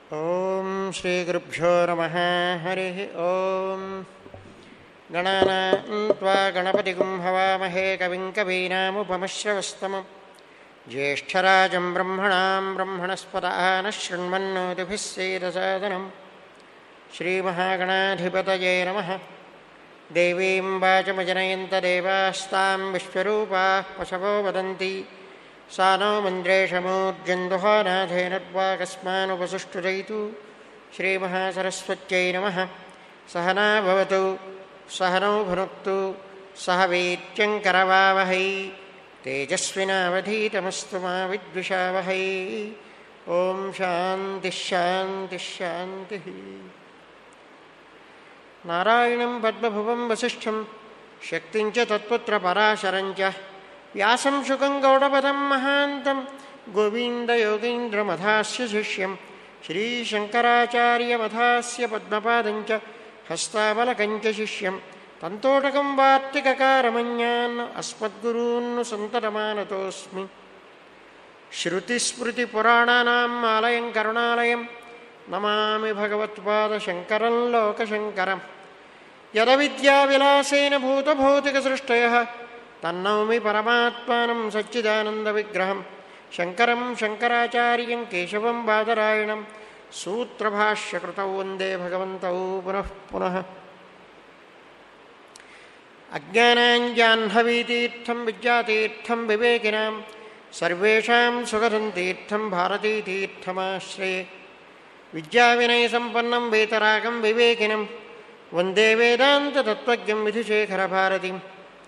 ॐ श्रीगुरुभ्यो नमः हरिः ॐ गणानां त्वा गणपतिगुं हवामहे कविं कवीनामुपमश्रवस्तमं ज्येष्ठराजं ब्रह्मणां ब्रह्मणस्पतः नः शृण्वन्नोतिभिः सेदसादनं श्रीमहागणाधिपतये नमः देवीं वाचमजनयन्तदेवास्तां विश्वरूपाः पशवो वदन्ति सा नो मन्द्रेशमूर्जन्दुहानाथेन त्वाकस्मानुपसुष्टुरयितु श्रीमहासरस्वत्यै नमः सहना भवतु सहनौ भुनक्तु सह वीत्यङ्करवावहै तेजस्विनावधीतमस्तु मा विद्विषावहै ॐ शान्तिः शान्तिः शान्तिः नारायणं पद्मभुवं वसिष्ठं शक्तिं च तत्पुत्रपराशरं च व्यासं शुकं गौडपदं महान्तं गोविन्दयोगीन्द्रमथास्य शिष्यं श्रीशङ्कराचार्यमथास्य पद्मपादं च हस्तामलकं च शिष्यं तन्तोटकं वार्तिककारमन्यान् अस्मद्गुरून् सन्ततमानतोऽस्मि श्रुतिस्मृतिपुराणानाम् आलयं करुणालयं नमामि भगवत्पादशङ्करं लोकशङ्करम् यदविद्याविलासेन भूतभौतिकसृष्टयः तन्नौमि परमात्मानं सच्चिदानन्दविग्रहं शङ्करं शङ्कराचार्यं केशवं बादरायणं सूत्रभाष्यकृतौ वन्दे भगवन्तौ पुनः पुनः अज्ञानाञ्जाह्नवीतीर्थं विद्यातीर्थं विवेकिनां सर्वेषां सुखदं तीर्थं भारतीतीर्थमाश्रये विद्याविनयसम्पन्नं वेतरागं विवेकिनं वन्दे वेदान्ततत्त्वज्ञं विधुशेखरभारतीम्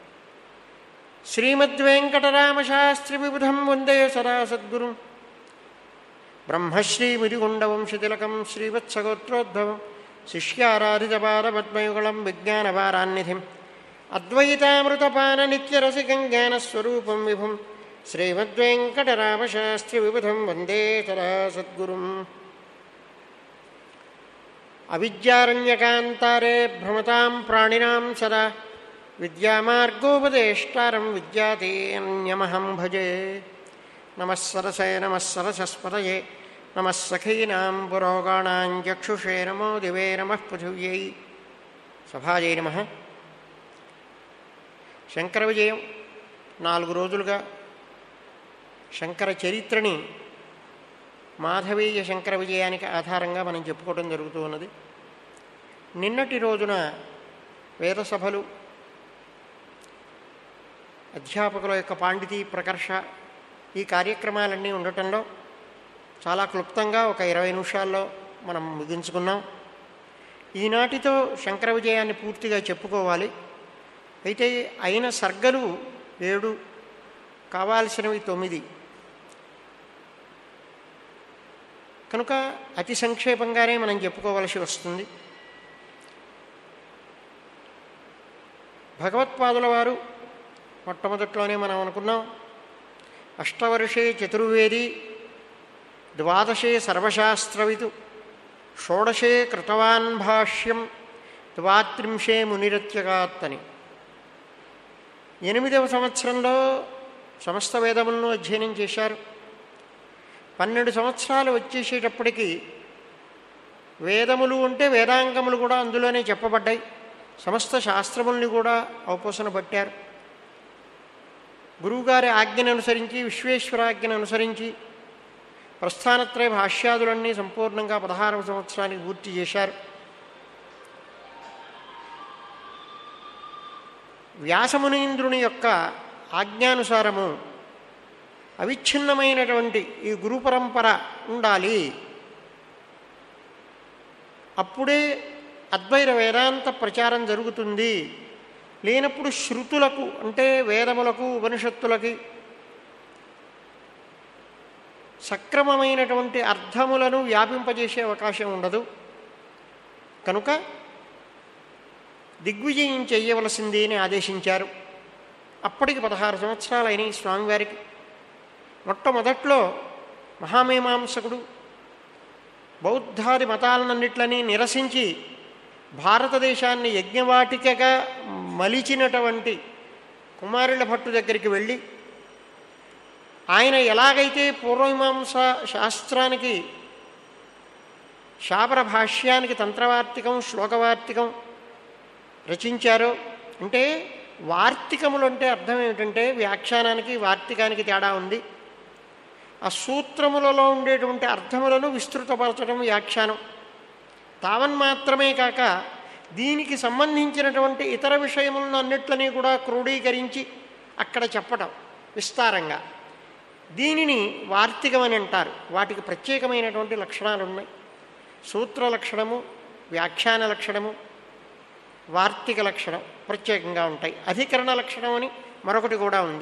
श्रीमद्वेङ्कटरामशास्त्रिविबुधं वन्दे सदा सद्गुरुं ब्रह्मश्रीमुदिगुण्डवंशतिलकं श्रीवत्सगोत्रोद्भवं शिष्याराधितपादपद्मयुगलं विज्ञानपारान्निधिम् अद्वैतामृतपाननित्यरसिकं ज्ञानस्वरूपं विभुं श्रीमद्वेङ्कटरामशास्त्रिविबुधं वन्दे सदा सद्गुरुम् अविद्यारण्यकान्तारे भ्रमतां प्राणिनां सदा विद्यामार्गोपदेष्टारं विद्यातेऽन्यमहं भजे नमः सरसे नमः सरसस्पतये नमः सखीनां पुरोगाणां चक्षुषे नमो दिवे नमः पृथिव्यै సభాజయ నమ శంకర విజయం నాలుగు రోజులుగా శంకర చరిత్రని మాధవీయ శంకర విజయానికి ఆధారంగా మనం చెప్పుకోవడం జరుగుతూ ఉన్నది నిన్నటి రోజున వేద సభలు అధ్యాపకుల యొక్క పాండితీ ప్రకర్ష ఈ కార్యక్రమాలన్నీ ఉండటంలో చాలా క్లుప్తంగా ఒక ఇరవై నిమిషాల్లో మనం ముగించుకున్నాం ఈనాటితో శంకర విజయాన్ని పూర్తిగా చెప్పుకోవాలి అయితే అయిన సర్గలు ఏడు కావాల్సినవి తొమ్మిది కనుక అతి సంక్షేపంగానే మనం చెప్పుకోవలసి వస్తుంది భగవత్పాదుల వారు మొట్టమొదట్లోనే మనం అనుకున్నాం అష్టవర్షే చతుర్వేది ద్వాదశే సర్వశాస్త్రవితు షోడశే కృతవాన్ భాష్యం ద్వాత్రింశే మునిరత్యగాత్తని ఎనిమిదవ సంవత్సరంలో సమస్త వేదములను అధ్యయనం చేశారు పన్నెండు సంవత్సరాలు వచ్చేసేటప్పటికి వేదములు ఉంటే వేదాంగములు కూడా అందులోనే చెప్పబడ్డాయి సమస్త శాస్త్రముల్ని కూడా అవపోసన పట్టారు గురువుగారి ఆజ్ఞను అనుసరించి విశ్వేశ్వరాజ్ఞను అనుసరించి ప్రస్థానత్రయ భాష్యాదులన్నీ సంపూర్ణంగా పదహారవ సంవత్సరానికి పూర్తి చేశారు వ్యాసమునీంద్రుని యొక్క ఆజ్ఞానుసారము అవిచ్ఛిన్నమైనటువంటి ఈ గురు పరంపర ఉండాలి అప్పుడే అద్వైత వేదాంత ప్రచారం జరుగుతుంది లేనప్పుడు శృతులకు అంటే వేదములకు ఉపనిషత్తులకి సక్రమమైనటువంటి అర్థములను వ్యాపింపజేసే అవకాశం ఉండదు కనుక దిగ్విజయం చేయవలసింది అని ఆదేశించారు అప్పటికి పదహారు సంవత్సరాలైన స్వామివారికి మొట్టమొదట్లో మహామీమాంసకుడు బౌద్ధాది మతాలన్నిట్లని నిరసించి భారతదేశాన్ని యజ్ఞవాటికగా మలిచినటువంటి కుమారుల భట్టు దగ్గరికి వెళ్ళి ఆయన ఎలాగైతే పూర్వమీమాంస శాస్త్రానికి శాపర భాష్యానికి తంత్రవార్తికం శ్లోకవార్తికం రచించారో అంటే వార్తికములు అంటే అర్థం ఏమిటంటే వ్యాఖ్యానానికి వార్తికానికి తేడా ఉంది ఆ సూత్రములలో ఉండేటువంటి అర్థములను విస్తృతపరచడం వ్యాఖ్యానం తావన్ మాత్రమే కాక దీనికి సంబంధించినటువంటి ఇతర విషయములను అన్నిట్లని కూడా క్రోడీకరించి అక్కడ చెప్పటం విస్తారంగా దీనిని వార్తికం అని అంటారు వాటికి ప్రత్యేకమైనటువంటి లక్షణాలు ఉన్నాయి సూత్ర లక్షణము వ్యాఖ్యాన లక్షణము వార్తిక లక్షణం ప్రత్యేకంగా ఉంటాయి అధికరణ లక్షణం అని మరొకటి కూడా ఉంది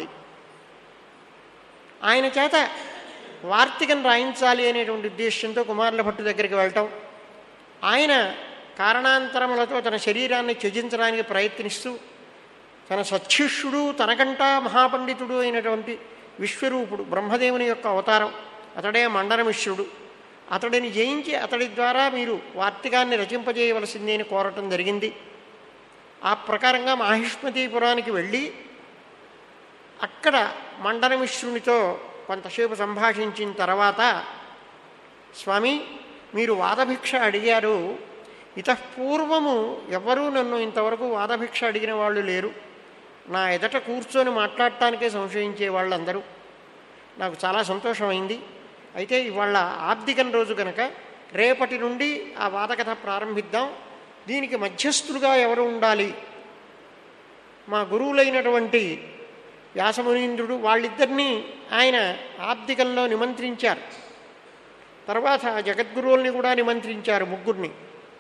ఆయన చేత వార్తికం రాయించాలి అనేటువంటి ఉద్దేశంతో కుమారుల భట్టు దగ్గరికి వెళ్ళటం ఆయన కారణాంతరములతో తన శరీరాన్ని త్యజించడానికి ప్రయత్నిస్తూ తన సత్శిష్యుడు తనకంటా మహాపండితుడు అయినటువంటి విశ్వరూపుడు బ్రహ్మదేవుని యొక్క అవతారం అతడే మండనమిశ్రుడు అతడిని జయించి అతడి ద్వారా మీరు వార్తికాన్ని రచింపజేయవలసింది అని కోరటం జరిగింది ఆ ప్రకారంగా మాహిష్మతీపురానికి వెళ్ళి అక్కడ మండనమిశ్రునితో కొంతసేపు సంభాషించిన తర్వాత స్వామి మీరు వాదభిక్ష అడిగారు ఇతపూర్వము ఎవ్వరూ నన్ను ఇంతవరకు వాదభిక్ష అడిగిన వాళ్ళు లేరు నా ఎదట కూర్చొని మాట్లాడటానికే సంశయించే వాళ్ళందరూ నాకు చాలా సంతోషమైంది అయితే ఇవాళ ఆబ్దికం రోజు కనుక రేపటి నుండి ఆ వాదకథ ప్రారంభిద్దాం దీనికి మధ్యస్థులుగా ఎవరు ఉండాలి మా గురువులైనటువంటి వ్యాసమునీంద్రుడు వాళ్ళిద్దరినీ ఆయన ఆబ్దికంలో నిమంత్రించారు తర్వాత జగద్గురువుల్ని కూడా నిమంత్రించారు ముగ్గురిని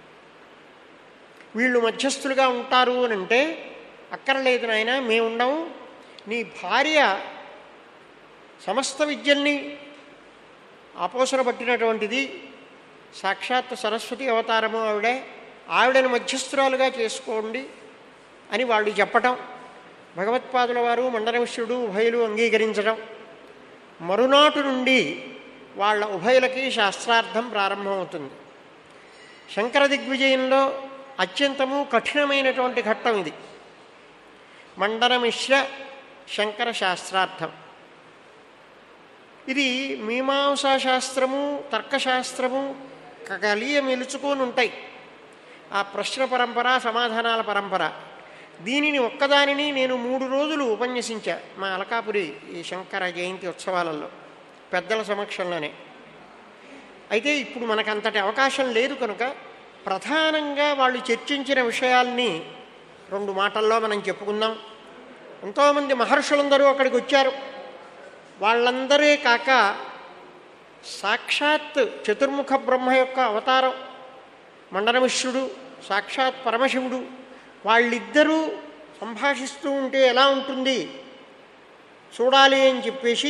వీళ్ళు మధ్యస్థులుగా ఉంటారు అని అంటే అక్కర్లేదు నాయన మేముండము నీ భార్య సమస్త విద్యల్ని ఆపోసన పట్టినటువంటిది సాక్షాత్ సరస్వతి అవతారము ఆవిడే ఆవిడని మధ్యస్థురాలుగా చేసుకోండి అని వాళ్ళు చెప్పటం భగవత్పాదుల వారు మండనమిశ్రుడు ఉభయులు అంగీకరించడం మరునాటు నుండి వాళ్ళ ఉభయులకి శాస్త్రార్థం ప్రారంభమవుతుంది శంకర దిగ్విజయంలో అత్యంతము కఠినమైనటువంటి ఘట్టం ఇది మండనమిశ్ర శంకర శాస్త్రార్థం ఇది మీమాంసా శాస్త్రము తర్కశాస్త్రము కలియ మెలుచుకొని ఉంటాయి ఆ ప్రశ్న పరంపర సమాధానాల పరంపర దీనిని ఒక్కదానిని నేను మూడు రోజులు ఉపన్యసించా మా అలకాపురి ఈ శంకర జయంతి ఉత్సవాలలో పెద్దల సమక్షంలోనే అయితే ఇప్పుడు మనకు అంతటి అవకాశం లేదు కనుక ప్రధానంగా వాళ్ళు చర్చించిన విషయాల్ని రెండు మాటల్లో మనం చెప్పుకుందాం ఎంతోమంది మహర్షులందరూ అక్కడికి వచ్చారు వాళ్ళందరే కాక సాక్షాత్ చతుర్ముఖ బ్రహ్మ యొక్క అవతారం మండనమిశ్రుడు సాక్షాత్ పరమశివుడు వాళ్ళిద్దరూ సంభాషిస్తూ ఉంటే ఎలా ఉంటుంది చూడాలి అని చెప్పేసి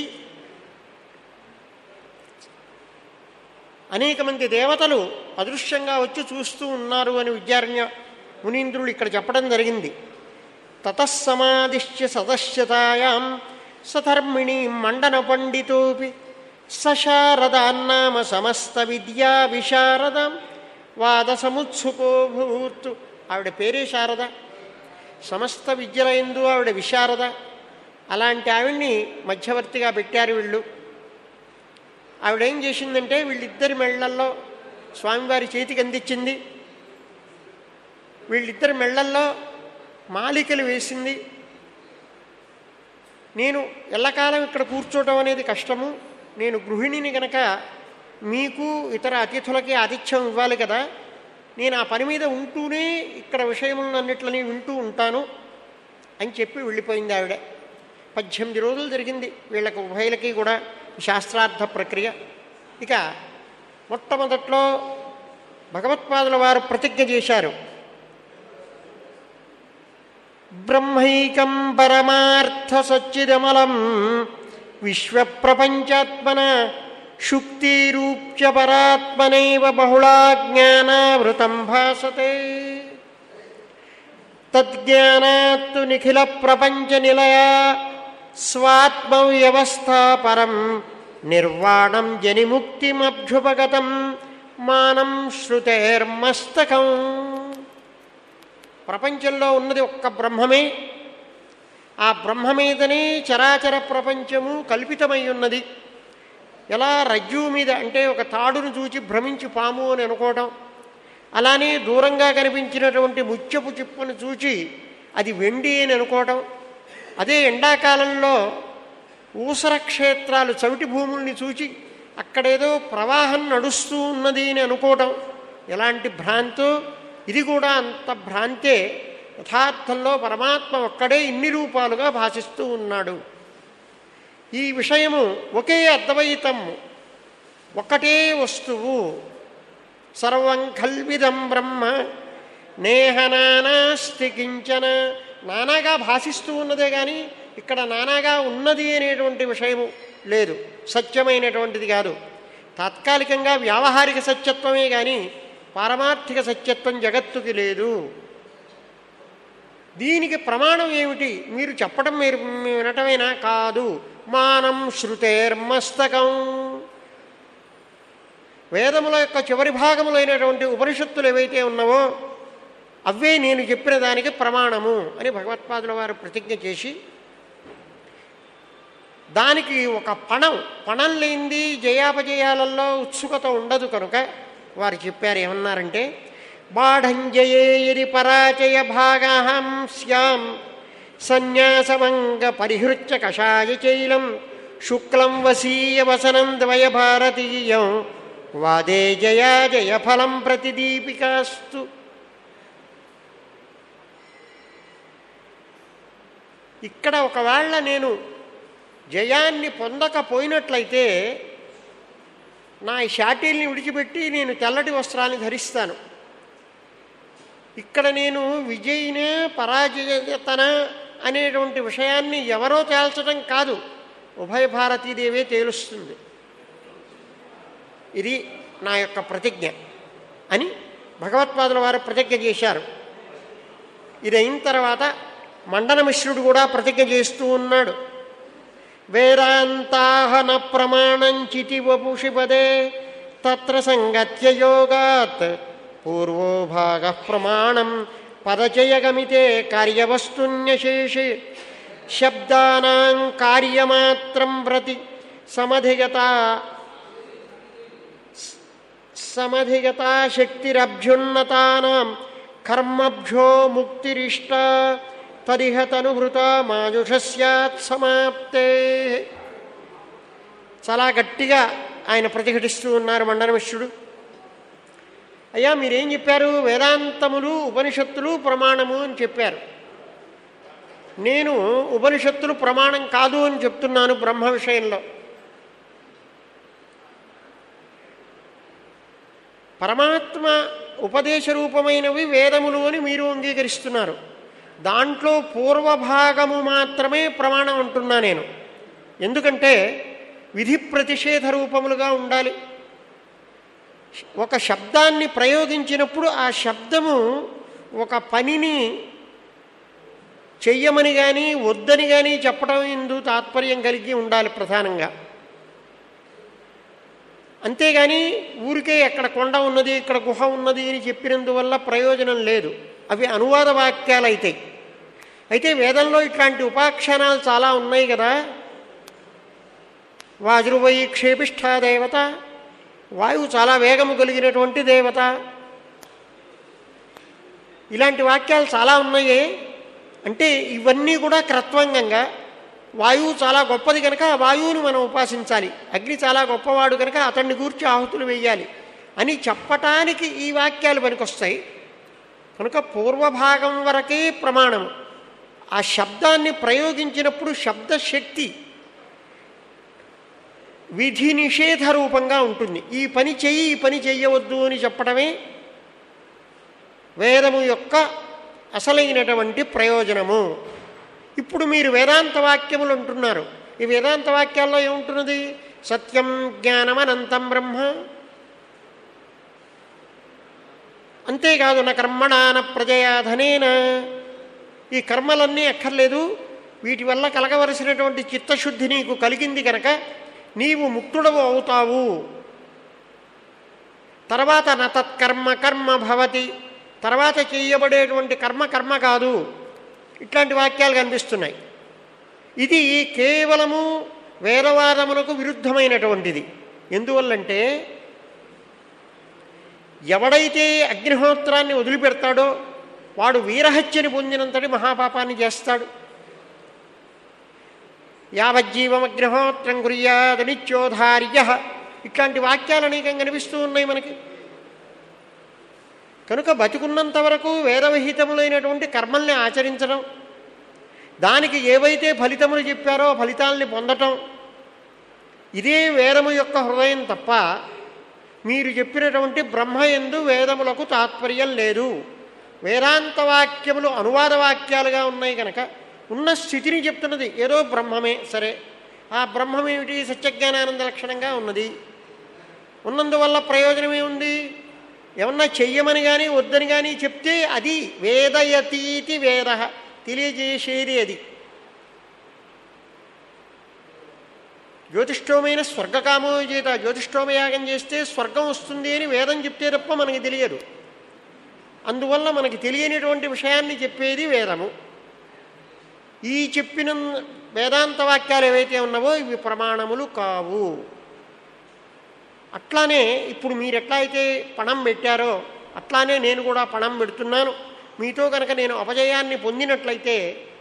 అనేక మంది దేవతలు అదృశ్యంగా వచ్చి చూస్తూ ఉన్నారు అని విద్యారణ్య మునీంద్రులు ఇక్కడ చెప్పడం జరిగింది తతస్సమాదిశ్య సదస్యతాయాం సధర్మిణీ మండన పండితోపి సశారదాన్నామ సమస్త విద్యా విశారదం వాద సముత్సుకో భూర్తు ఆవిడ పేరే శారద సమస్త విద్యల ఎందు ఆవిడ విశారద అలాంటి ఆవిడ్ని మధ్యవర్తిగా పెట్టారు వీళ్ళు ఆవిడేం చేసిందంటే వీళ్ళిద్దరి మెళ్ళల్లో స్వామివారి చేతికి అందించింది వీళ్ళిద్దరి మెళ్ళల్లో మాలికలు వేసింది నేను ఎల్లకాలం ఇక్కడ కూర్చోవటం అనేది కష్టము నేను గృహిణిని గనక మీకు ఇతర అతిథులకి ఆతిథ్యం ఇవ్వాలి కదా నేను ఆ పని మీద ఉంటూనే ఇక్కడ విషయములన్నిట్లని వింటూ ఉంటాను అని చెప్పి వెళ్ళిపోయింది ఆవిడ పద్దెనిమిది రోజులు జరిగింది వీళ్ళకి ఉభయలకి కూడా శాస్త్రార్థ ప్రక్రియ ఇక మొట్టమొదట్లో భగవత్పాదుల వారు ప్రతిజ్ఞ చేశారు బ్రహ్మైకం పరమార్థ సచ్చిదమలం విశ్వప్రపంచాత్మన శుక్తిరూప్య పరాత్మనైవ బహుళా జ్ఞానావృతం భాసతే తద్జ్ఞానాత్తు నిఖిల ప్రపంచ నిలయ స్వాత్మవ్యవస్థా పరం నిర్వాణం జనిముక్తిమభ్యుపగతం మానం శృతేర్మస్తకం ప్రపంచంలో ఉన్నది ఒక్క బ్రహ్మమే ఆ బ్రహ్మ మీదనే చరాచర ప్రపంచము కల్పితమై ఉన్నది ఎలా రజ్జువు మీద అంటే ఒక తాడును చూచి భ్రమించి పాము అని అనుకోవటం అలానే దూరంగా కనిపించినటువంటి ముత్యపు చిప్పను చూచి అది వెండి అని అనుకోవటం అదే ఎండాకాలంలో ఊసర క్షేత్రాలు చవిటి భూముల్ని చూచి అక్కడేదో ప్రవాహం నడుస్తూ ఉన్నది అని అనుకోవటం ఎలాంటి భ్రాంతో ఇది కూడా అంత భ్రాంతే యథార్థంలో పరమాత్మ ఒక్కడే ఇన్ని రూపాలుగా భాషిస్తూ ఉన్నాడు ఈ విషయము ఒకే అద్వైతం ఒక్కటే వస్తువు సర్వం కల్విదం బ్రహ్మ నేహ నానాస్తి కించన నానాగా భాషిస్తూ ఉన్నదే కానీ ఇక్కడ నానాగా ఉన్నది అనేటువంటి విషయము లేదు సత్యమైనటువంటిది కాదు తాత్కాలికంగా వ్యావహారిక సత్యత్వమే కానీ పారమార్థిక సత్యత్వం జగత్తుకి లేదు దీనికి ప్రమాణం ఏమిటి మీరు చెప్పడం మీరు వినటమేనా కాదు మానం శృతేర్మస్తకం వేదముల యొక్క చివరి భాగములైనటువంటి ఉపనిషత్తులు ఏవైతే ఉన్నావో అవే నేను చెప్పిన దానికి ప్రమాణము అని భగవత్పాదుల వారు ప్రతిజ్ఞ చేసి దానికి ఒక పణం పణం లేనిది జయాపజయాలలో ఉత్సుకత ఉండదు కనుక వారు చెప్పారు ఏమన్నారంటే బాఢంజయేరి పరాజయ భాగహం స్యాం సన్యాసమంగ పరిహృత్య కషాయ చైలం శుక్లం వసీయ వసనం ద్వయ భారతీయం వాదే జయా జయ ఫలం ప్రతిదీపికాస్తు ఇక్కడ ఒకవేళ నేను జయాన్ని పొందకపోయినట్లయితే నా ఈ షాటీల్ని విడిచిపెట్టి నేను తెల్లటి వస్త్రాన్ని ధరిస్తాను ఇక్కడ నేను విజయిన పరాజయతన అనేటువంటి విషయాన్ని ఎవరో తేల్చడం కాదు ఉభయ భారతీదేవే తేలుస్తుంది ఇది నా యొక్క ప్రతిజ్ఞ అని భగవత్పాదుల వారు ప్రతిజ్ఞ చేశారు ఇది అయిన తర్వాత మండన మిశ్రుడు కూడా ప్రతిజ్ఞ చేస్తూ ఉన్నాడు వేదాంతాహన ప్రమాణంచితి వపుషిపదే తత్ర సంగత్య యోగాత్ పూర్వో భాగ ప్రమాణం పదచయగమితే కార్యవస్తున్యశేషే శబ్దానాం కార్యమాత్రం ప్రతి సమధిగత సమధిగతా శక్తిరభ్యున్నతానాం కర్మభ్యో ముక్తిరిష్ట తదిహ తనుభృత మాయుష స్యాత్ సమాప్తే చాలా గట్టిగా ఆయన ప్రతిఘటిస్తూ ఉన్నారు మండనమిశ్రుడు అయ్యా మీరేం చెప్పారు వేదాంతములు ఉపనిషత్తులు ప్రమాణము అని చెప్పారు నేను ఉపనిషత్తులు ప్రమాణం కాదు అని చెప్తున్నాను బ్రహ్మ విషయంలో పరమాత్మ ఉపదేశ రూపమైనవి వేదములు అని మీరు అంగీకరిస్తున్నారు దాంట్లో పూర్వభాగము మాత్రమే ప్రమాణం అంటున్నా నేను ఎందుకంటే విధి ప్రతిషేధ రూపములుగా ఉండాలి ఒక శబ్దాన్ని ప్రయోగించినప్పుడు ఆ శబ్దము ఒక పనిని చెయ్యమని కానీ వద్దని కానీ చెప్పడం ఎందు తాత్పర్యం కలిగి ఉండాలి ప్రధానంగా అంతేగాని ఊరికే ఎక్కడ కొండ ఉన్నది ఇక్కడ గుహ ఉన్నది అని చెప్పినందువల్ల ప్రయోజనం లేదు అవి అనువాద వాక్యాలు అవుతాయి అయితే వేదంలో ఇట్లాంటి ఉపాఖ్యానాలు చాలా ఉన్నాయి కదా వాజురువై క్షేపిష్ఠా దేవత వాయువు చాలా వేగము కలిగినటువంటి దేవత ఇలాంటి వాక్యాలు చాలా ఉన్నాయి అంటే ఇవన్నీ కూడా క్రత్వంగంగా వాయువు చాలా గొప్పది కనుక ఆ వాయువును మనం ఉపాసించాలి అగ్ని చాలా గొప్పవాడు కనుక అతన్ని గూర్చి ఆహుతులు వేయాలి అని చెప్పటానికి ఈ వాక్యాలు పనికొస్తాయి కనుక పూర్వభాగం వరకే ప్రమాణం ఆ శబ్దాన్ని ప్రయోగించినప్పుడు శబ్దశక్తి విధి నిషేధ రూపంగా ఉంటుంది ఈ పని చెయ్యి ఈ పని చెయ్యవద్దు అని చెప్పడమే వేదము యొక్క అసలైనటువంటి ప్రయోజనము ఇప్పుడు మీరు వేదాంత వాక్యములు అంటున్నారు ఈ వేదాంత వాక్యాల్లో ఏముంటున్నది సత్యం జ్ఞానం అనంతం బ్రహ్మ అంతేకాదు నా కర్మణాన ప్రజయాధనేన ఈ కర్మలన్నీ అక్కర్లేదు వీటి వల్ల కలగవలసినటువంటి చిత్తశుద్ధి నీకు కలిగింది కనుక నీవు ముక్తుడవు అవుతావు తర్వాత నా తత్కర్మ కర్మ భవతి తర్వాత చేయబడేటువంటి కర్మ కర్మ కాదు ఇట్లాంటి వాక్యాలు కనిపిస్తున్నాయి ఇది కేవలము వేదవాదములకు విరుద్ధమైనటువంటిది ఎందువల్లంటే ఎవడైతే అగ్నిహోత్రాన్ని వదిలిపెడతాడో వాడు వీరహత్యని పొందినంతటి మహాపాపాన్ని చేస్తాడు యావజ్జీవమగ్నిహోత్రం కుర్యాదనిత్యోధార్య ఇట్లాంటి వాక్యాలు అనేకం కనిపిస్తూ ఉన్నాయి మనకి కనుక బతికున్నంత వరకు వేదవిహితములైనటువంటి కర్మల్ని ఆచరించడం దానికి ఏవైతే ఫలితములు చెప్పారో ఆ ఫలితాలని పొందటం ఇదే వేదము యొక్క హృదయం తప్ప మీరు చెప్పినటువంటి బ్రహ్మ ఎందు వేదములకు తాత్పర్యం లేదు వేదాంత వాక్యములు అనువాద వాక్యాలుగా ఉన్నాయి కనుక ఉన్న స్థితిని చెప్తున్నది ఏదో బ్రహ్మమే సరే ఆ బ్రహ్మమేమిటి సత్యజ్ఞానానంద లక్షణంగా ఉన్నది ఉన్నందువల్ల ప్రయోజనమే ఉంది ఏమన్నా చెయ్యమని కానీ వద్దని కానీ చెప్తే అది వేదయతీతి వేద తెలియజేసేది అది జ్యోతిష్ఠోమైన స్వర్గకామో చేత జ్యోతిష్ఠోమయాగం చేస్తే స్వర్గం వస్తుంది అని వేదం చెప్తే తప్ప మనకి తెలియదు అందువల్ల మనకి తెలియనిటువంటి విషయాన్ని చెప్పేది వేదము ఈ చెప్పిన వేదాంత వాక్యాలు ఏవైతే ఉన్నావో ఇవి ప్రమాణములు కావు అట్లానే ఇప్పుడు మీరు ఎట్లా అయితే పణం పెట్టారో అట్లానే నేను కూడా పణం పెడుతున్నాను మీతో కనుక నేను అపజయాన్ని పొందినట్లయితే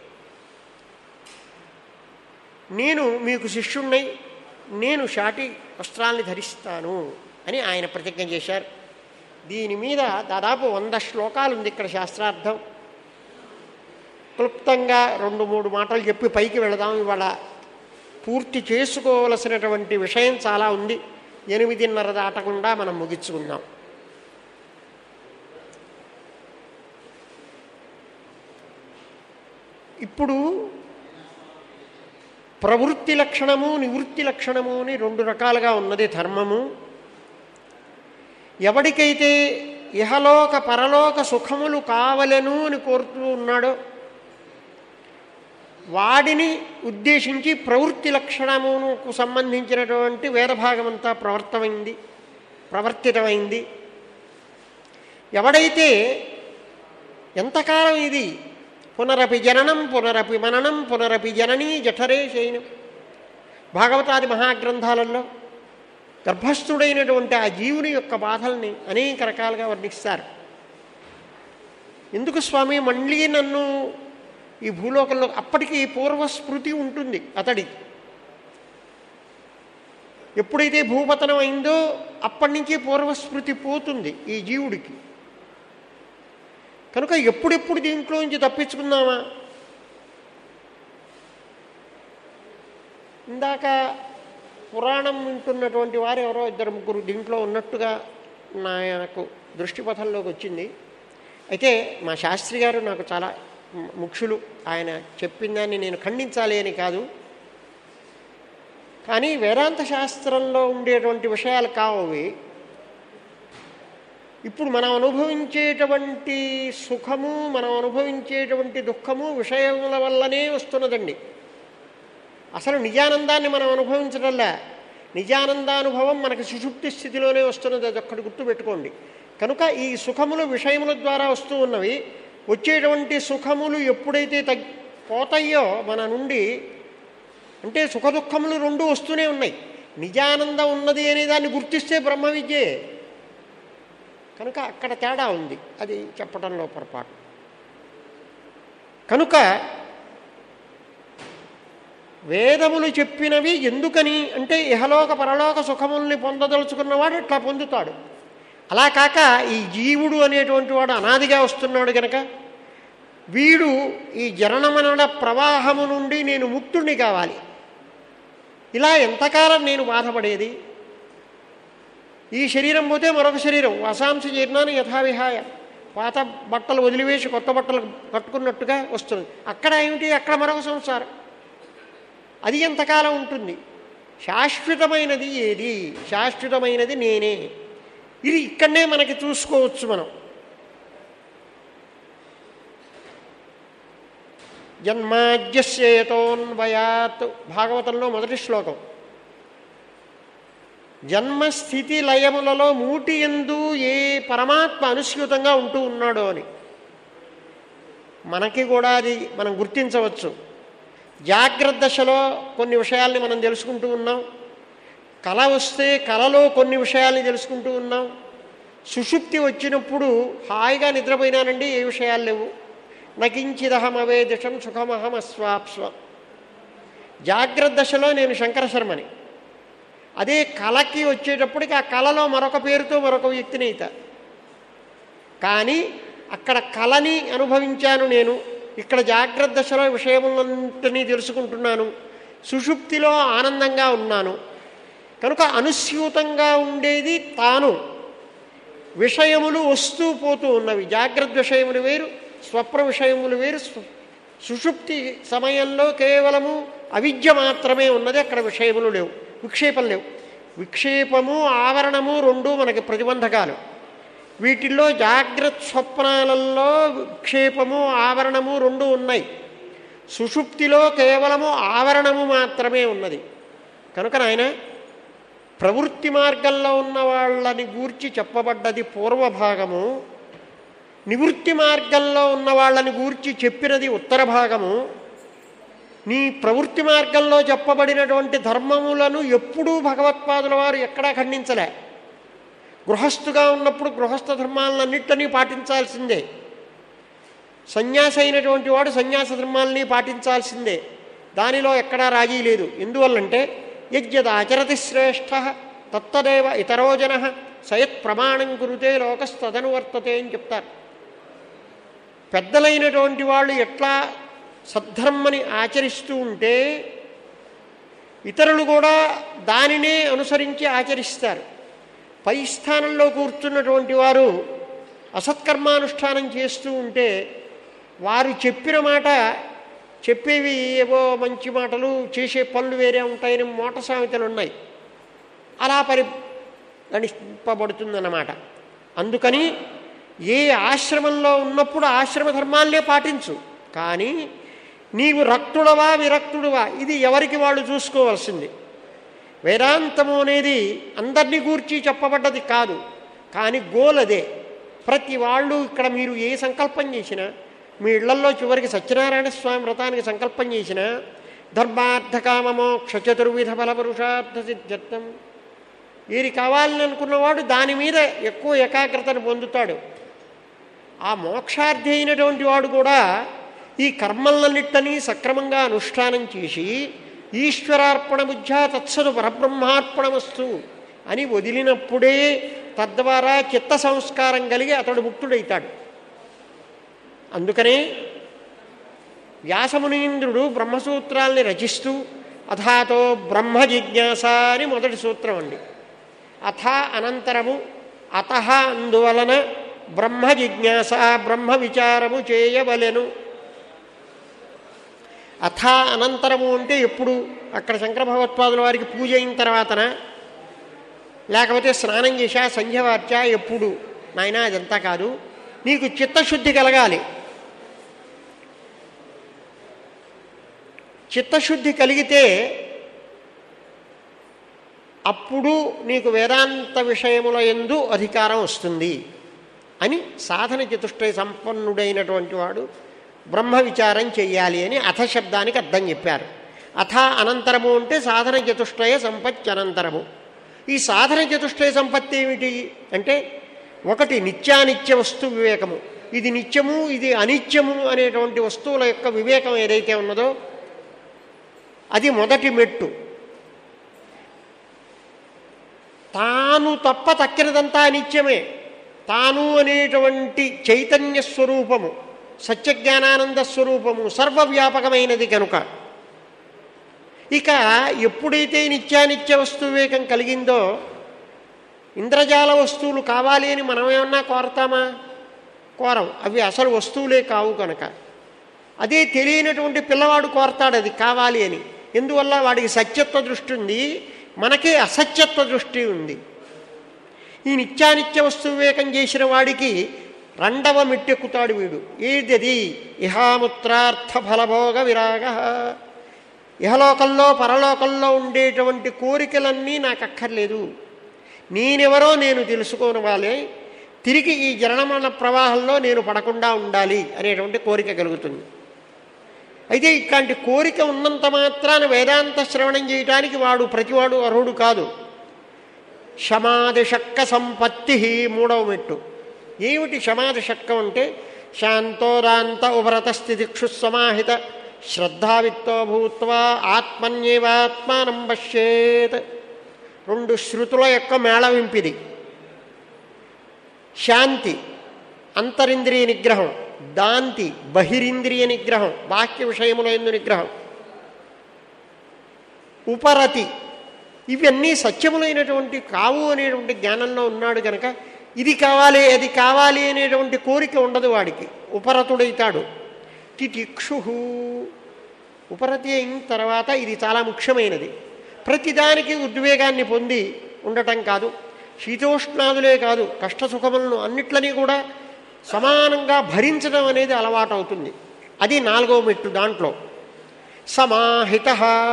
నేను మీకు శిష్యుణ్ణి నేను షాటి వస్త్రాల్ని ధరిస్తాను అని ఆయన ప్రతిజ్ఞ చేశారు దీని మీద దాదాపు వంద శ్లోకాలు ఉంది ఇక్కడ శాస్త్రార్థం క్లుప్తంగా రెండు మూడు మాటలు చెప్పి పైకి వెళదాం ఇవాళ పూర్తి చేసుకోవలసినటువంటి విషయం చాలా ఉంది ఎనిమిదిన్నర దాటకుండా మనం ముగించుకుందాం ఇప్పుడు ప్రవృత్తి లక్షణము నివృత్తి లక్షణము అని రెండు రకాలుగా ఉన్నది ధర్మము ఎవడికైతే ఇహలోక పరలోక సుఖములు కావలను అని కోరుతూ ఉన్నాడో వాడిని ఉద్దేశించి ప్రవృత్తి లక్షణముకు సంబంధించినటువంటి వేదభాగమంతా ప్రవర్తమైంది ప్రవర్తితమైంది ఎవడైతే ఎంతకాలం ఇది పునరపి జననం పునరపి మననం పునరపి జననీ జఠరే శయనం భాగవతాది మహాగ్రంథాలలో గర్భస్థుడైనటువంటి ఆ జీవుని యొక్క బాధల్ని అనేక రకాలుగా వర్ణిస్తారు ఎందుకు స్వామి మళ్ళీ నన్ను ఈ భూలోకంలో అప్పటికి పూర్వస్మృతి ఉంటుంది అతడికి ఎప్పుడైతే భూపతనం అయిందో అప్పటి నుంచి పూర్వస్మృతి పోతుంది ఈ జీవుడికి కనుక ఎప్పుడెప్పుడు దీంట్లో నుంచి తప్పించుకుందామా ఇందాక పురాణం వింటున్నటువంటి వారు ఎవరో ఇద్దరు ముగ్గురు దీంట్లో ఉన్నట్టుగా నాకు దృష్టిపథంలోకి వచ్చింది అయితే మా శాస్త్రి గారు నాకు చాలా ము- ముఖ్యులు ఆయన చెప్పిన దాన్ని నేను ఖండించాలి అని కాదు కానీ వేదాంత శాస్త్రంలో ఉండేటువంటి విషయాలు కావు అవి ఇప్పుడు మనం అనుభవించేటువంటి సుఖము మనం అనుభవించేటువంటి దుఃఖము విషయముల వల్లనే వస్తున్నదండి అసలు నిజానందాన్ని మనం అనుభవించడంలా నిజానందానుభవం మనకి సుషుప్తి స్థితిలోనే వస్తున్నది అది ఒక్కటి గుర్తుపెట్టుకోండి కనుక ఈ సుఖములు విషయముల ద్వారా వస్తూ ఉన్నవి వచ్చేటువంటి సుఖములు ఎప్పుడైతే తగ్ పోతాయో మన నుండి అంటే సుఖ దుఃఖములు రెండు వస్తూనే ఉన్నాయి నిజానందం ఉన్నది అనే దాన్ని గుర్తిస్తే బ్రహ్మ విద్యే కనుక అక్కడ తేడా ఉంది అది చెప్పడంలో పొరపాటు కనుక వేదములు చెప్పినవి ఎందుకని అంటే ఇహలోక పరలోక సుఖముల్ని పొందదలుచుకున్నవాడు ఇట్లా పొందుతాడు అలా కాక ఈ జీవుడు అనేటువంటి వాడు అనాదిగా వస్తున్నాడు గనక వీడు ఈ జననమరణ ప్రవాహము నుండి నేను ముక్తుణ్ణి కావాలి ఇలా ఎంతకాలం నేను బాధపడేది ఈ శరీరం పోతే మరొక శరీరం వసాంశ జీర్ణాన్ని యథావిహాయ పాత బట్టలు వదిలివేసి కొత్త బట్టలు కట్టుకున్నట్టుగా వస్తుంది అక్కడ ఏమిటి అక్కడ మరొక సంసారం అది ఎంతకాలం ఉంటుంది శాశ్వతమైనది ఏది శాశ్వతమైనది నేనే ఇది ఇక్కడనే మనకి చూసుకోవచ్చు మనం జన్మాద్యస్యేతోన్వయాత్ భాగవతంలో మొదటి శ్లోకం జన్మస్థితి లయములలో మూటి ఎందు ఏ పరమాత్మ అనుస్యూతంగా ఉంటూ ఉన్నాడో అని మనకి కూడా అది మనం గుర్తించవచ్చు జాగ్రత్త దశలో కొన్ని విషయాల్ని మనం తెలుసుకుంటూ ఉన్నాం కళ వస్తే కళలో కొన్ని విషయాల్ని తెలుసుకుంటూ ఉన్నాం సుషుప్తి వచ్చినప్పుడు హాయిగా నిద్రపోయినానండి ఏ విషయాలు లేవు నకించిదహమవేదిషం సుఖమహం అస్వాప్స్వ జాగ్రత్త దశలో నేను శంకర శర్మని అదే కళకి వచ్చేటప్పటికి ఆ కళలో మరొక పేరుతో మరొక వ్యక్తిని అవుతా కానీ అక్కడ కళని అనుభవించాను నేను ఇక్కడ జాగ్రత్త దశలో విషయములంతని తెలుసుకుంటున్నాను సుషుప్తిలో ఆనందంగా ఉన్నాను కనుక అనుస్యూతంగా ఉండేది తాను విషయములు వస్తూ పోతూ ఉన్నవి జాగ్రత్త విషయములు వేరు స్వప్న విషయములు వేరు సు- సుషుప్తి సమయంలో కేవలము అవిద్య మాత్రమే ఉన్నది అక్కడ విషయములు లేవు విక్షేపం లేవు విక్షేపము ఆవరణము రెండు మనకి ప్రతిబంధకాలు వీటిల్లో జాగ్రత్త స్వప్నాలలో విక్షేపము ఆవరణము రెండు ఉన్నాయి సుషుప్తిలో కేవలము ఆవరణము మాత్రమే ఉన్నది కనుక నాయన ప్రవృత్తి మార్గంలో ఉన్న వాళ్ళని గూర్చి చెప్పబడ్డది పూర్వభాగము నివృత్తి మార్గంలో ఉన్న వాళ్ళని గూర్చి చెప్పినది ఉత్తర భాగము నీ ప్రవృత్తి మార్గంలో చెప్పబడినటువంటి ధర్మములను ఎప్పుడూ భగవత్పాదుల వారు ఎక్కడా ఖండించలే గృహస్థుగా ఉన్నప్పుడు గృహస్థ ధర్మాలన్నింటినీ పాటించాల్సిందే సన్యాసి అయినటువంటి వాడు సన్యాస ధర్మాలని పాటించాల్సిందే దానిలో ఎక్కడా రాజీ లేదు ఎందువల్లంటే యజ్ఞదాచరతి శ్రేష్ఠ తత్తదేవ ఇతరో జన సయత్ ప్రమాణం కురుతే లోకస్తదనువర్తతే అని చెప్తారు పెద్దలైనటువంటి వాళ్ళు ఎట్లా సద్ధర్మని ఆచరిస్తూ ఉంటే ఇతరులు కూడా దానినే అనుసరించి ఆచరిస్తారు పై స్థానంలో కూర్చున్నటువంటి వారు అసత్కర్మానుష్ఠానం చేస్తూ ఉంటే వారు చెప్పిన మాట చెప్పేవి ఏవో మంచి మాటలు చేసే పనులు వేరే ఉంటాయని మోట సామెతలు ఉన్నాయి అలా పరి గణింపబడుతుందన్నమాట అందుకని ఏ ఆశ్రమంలో ఉన్నప్పుడు ఆశ్రమ ధర్మాలనే పాటించు కానీ నీవు రక్తుడవా విరక్తుడువా ఇది ఎవరికి వాళ్ళు చూసుకోవాల్సింది వేదాంతము అనేది అందరినీ గూర్చి చెప్పబడ్డది కాదు కానీ గోల్ అదే ప్రతి వాళ్ళు ఇక్కడ మీరు ఏ సంకల్పం చేసినా మీ ఇళ్లల్లో చివరికి సత్యనారాయణ స్వామి వ్రతానికి సంకల్పం చేసినా ధర్మార్థకామమోక్ష చతుర్విధ ఫల పురుషార్థ సిద్ధ్యర్థం ఏది కావాలని అనుకున్నవాడు దాని మీద ఎక్కువ ఏకాగ్రతను పొందుతాడు ఆ మోక్షార్థి అయినటువంటి వాడు కూడా ఈ కర్మలన్నిటినీ సక్రమంగా అనుష్ఠానం చేసి ఈశ్వరార్పణ బుద్ధా తత్సదు పరబ్రహ్మార్పణమస్తు అని వదిలినప్పుడే తద్వారా చిత్త సంస్కారం కలిగి అతడు ముక్తుడైతాడు అందుకనే వ్యాసమునీంద్రుడు బ్రహ్మసూత్రాల్ని రచిస్తూ అథాతో బ్రహ్మ జిజ్ఞాస అని మొదటి సూత్రం అండి అథ అనంతరము అత అందువలన బ్రహ్మ జిజ్ఞాస బ్రహ్మ విచారము చేయవలెను అథ అనంతరము అంటే ఎప్పుడు అక్కడ శంకర భగవత్పాదుల వారికి పూజ అయిన తర్వాతన లేకపోతే స్నానం చేశా సంధ్య వార్చా ఎప్పుడు నాయనా అదంతా కాదు నీకు చిత్తశుద్ధి కలగాలి చిత్తశుద్ధి కలిగితే అప్పుడు నీకు వేదాంత విషయముల ఎందు అధికారం వస్తుంది అని సాధన చతుష్టయ సంపన్నుడైనటువంటి వాడు బ్రహ్మ విచారం చెయ్యాలి అని అథ శబ్దానికి అర్థం చెప్పారు అథ అనంతరము అంటే సాధన చతుష్టయ సంపత్తి అనంతరము ఈ సాధన చతుష్టయ సంపత్తి ఏమిటి అంటే ఒకటి నిత్యానిత్య వస్తు వివేకము ఇది నిత్యము ఇది అనిత్యము అనేటువంటి వస్తువుల యొక్క వివేకం ఏదైతే ఉన్నదో అది మొదటి మెట్టు తాను తప్ప తక్కినదంతా నిత్యమే తాను అనేటువంటి చైతన్య స్వరూపము సత్యజ్ఞానానంద స్వరూపము సర్వవ్యాపకమైనది కనుక ఇక ఎప్పుడైతే నిత్యానిత్య వస్తు వివేకం కలిగిందో ఇంద్రజాల వస్తువులు కావాలి అని మనం ఏమన్నా కోరతామా కోరం అవి అసలు వస్తువులే కావు కనుక అదే తెలియనటువంటి పిల్లవాడు కోరతాడు అది కావాలి అని ఎందువల్ల వాడికి సత్యత్వ దృష్టి ఉంది మనకే అసత్యత్వ దృష్టి ఉంది ఈ నిత్యానిత్య వస్తు వివేకం చేసిన వాడికి రెండవ మెట్టెక్కుతాడు వీడు ఏదది ఇహాముత్రార్థ ఫలభోగ విరాగ ఇహలోకంలో పరలోకంలో ఉండేటువంటి కోరికలన్నీ నాకు అక్కర్లేదు నేనెవరో నేను తెలుసుకోవాలి తిరిగి ఈ జనమరణ ప్రవాహంలో నేను పడకుండా ఉండాలి అనేటువంటి కోరిక కలుగుతుంది అయితే ఇట్లాంటి కోరిక ఉన్నంత మాత్రాన వేదాంత శ్రవణం చేయటానికి వాడు ప్రతివాడు అర్హుడు కాదు శమాది షక్క సంపత్తి మూడవ మెట్టు ఏమిటి శమాది షక్కం అంటే శాంతోదాంత ఉపరత స్థితిక్షు సమాహిత శ్రద్ధావిత్తో భూత్వా ఆత్మన్యేవాత్మానం పశ్యేత్ రెండు శృతుల యొక్క మేళవింపిది శాంతి అంతరింద్రియ నిగ్రహం దాంతి బహిరింద్రియ నిగ్రహం బాహ్య విషయముల ఎందు నిగ్రహం ఉపరతి ఇవన్నీ సత్యములైనటువంటి కావు అనేటువంటి జ్ఞానంలో ఉన్నాడు కనుక ఇది కావాలి అది కావాలి అనేటువంటి కోరిక ఉండదు వాడికి ఉపరతుడైతాడు తితిక్షు ఉపరతి అయిన తర్వాత ఇది చాలా ముఖ్యమైనది ప్రతిదానికి ఉద్వేగాన్ని పొంది ఉండటం కాదు శీతోష్ణాదులే కాదు కష్టసుఖములను అన్నిట్లని కూడా సమానంగా భరించడం అనేది అలవాటు అవుతుంది అది నాలుగో మెట్టు దాంట్లో సమాహిత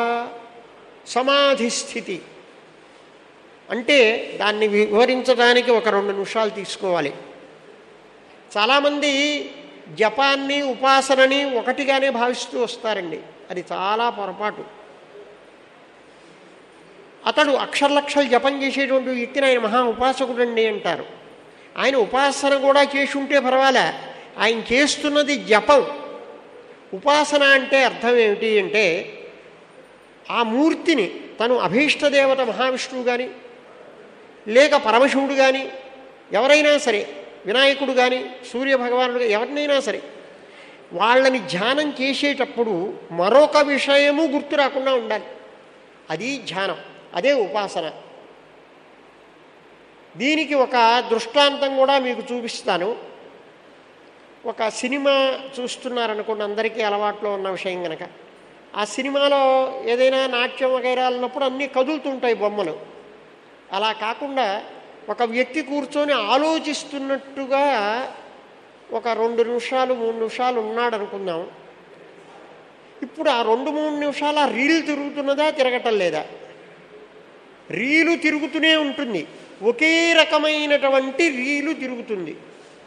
సమాధి స్థితి అంటే దాన్ని వివరించడానికి ఒక రెండు నిమిషాలు తీసుకోవాలి చాలామంది జపాన్ని ఉపాసనని ఒకటిగానే భావిస్తూ వస్తారండి అది చాలా పొరపాటు అతడు అక్షరలక్షలు జపం చేసేటువంటి వ్యక్తిని ఆయన మహా ఉపాసకుడండి అంటారు ఆయన ఉపాసన కూడా చేసి ఉంటే పర్వాలే ఆయన చేస్తున్నది జపం ఉపాసన అంటే అర్థం ఏమిటి అంటే ఆ మూర్తిని తను అభీష్టదేవత మహావిష్ణువు కానీ లేక పరమశివుడు కానీ ఎవరైనా సరే వినాయకుడు కానీ సూర్యభగవానుడు ఎవరినైనా సరే వాళ్ళని ధ్యానం చేసేటప్పుడు మరొక విషయము గుర్తు రాకుండా ఉండాలి అది ధ్యానం అదే ఉపాసన దీనికి ఒక దృష్టాంతం కూడా మీకు చూపిస్తాను ఒక సినిమా చూస్తున్నారనుకోండి అందరికీ అలవాట్లో ఉన్న విషయం కనుక ఆ సినిమాలో ఏదైనా నాట్యం వగైరాలు ఉన్నప్పుడు అన్నీ కదులుతుంటాయి బొమ్మలు అలా కాకుండా ఒక వ్యక్తి కూర్చొని ఆలోచిస్తున్నట్టుగా ఒక రెండు నిమిషాలు మూడు నిమిషాలు ఉన్నాడు అనుకుందాం ఇప్పుడు ఆ రెండు మూడు నిమిషాలు ఆ రీల్ తిరుగుతున్నదా తిరగటం లేదా రీలు తిరుగుతూనే ఉంటుంది ఒకే రకమైనటువంటి రీలు తిరుగుతుంది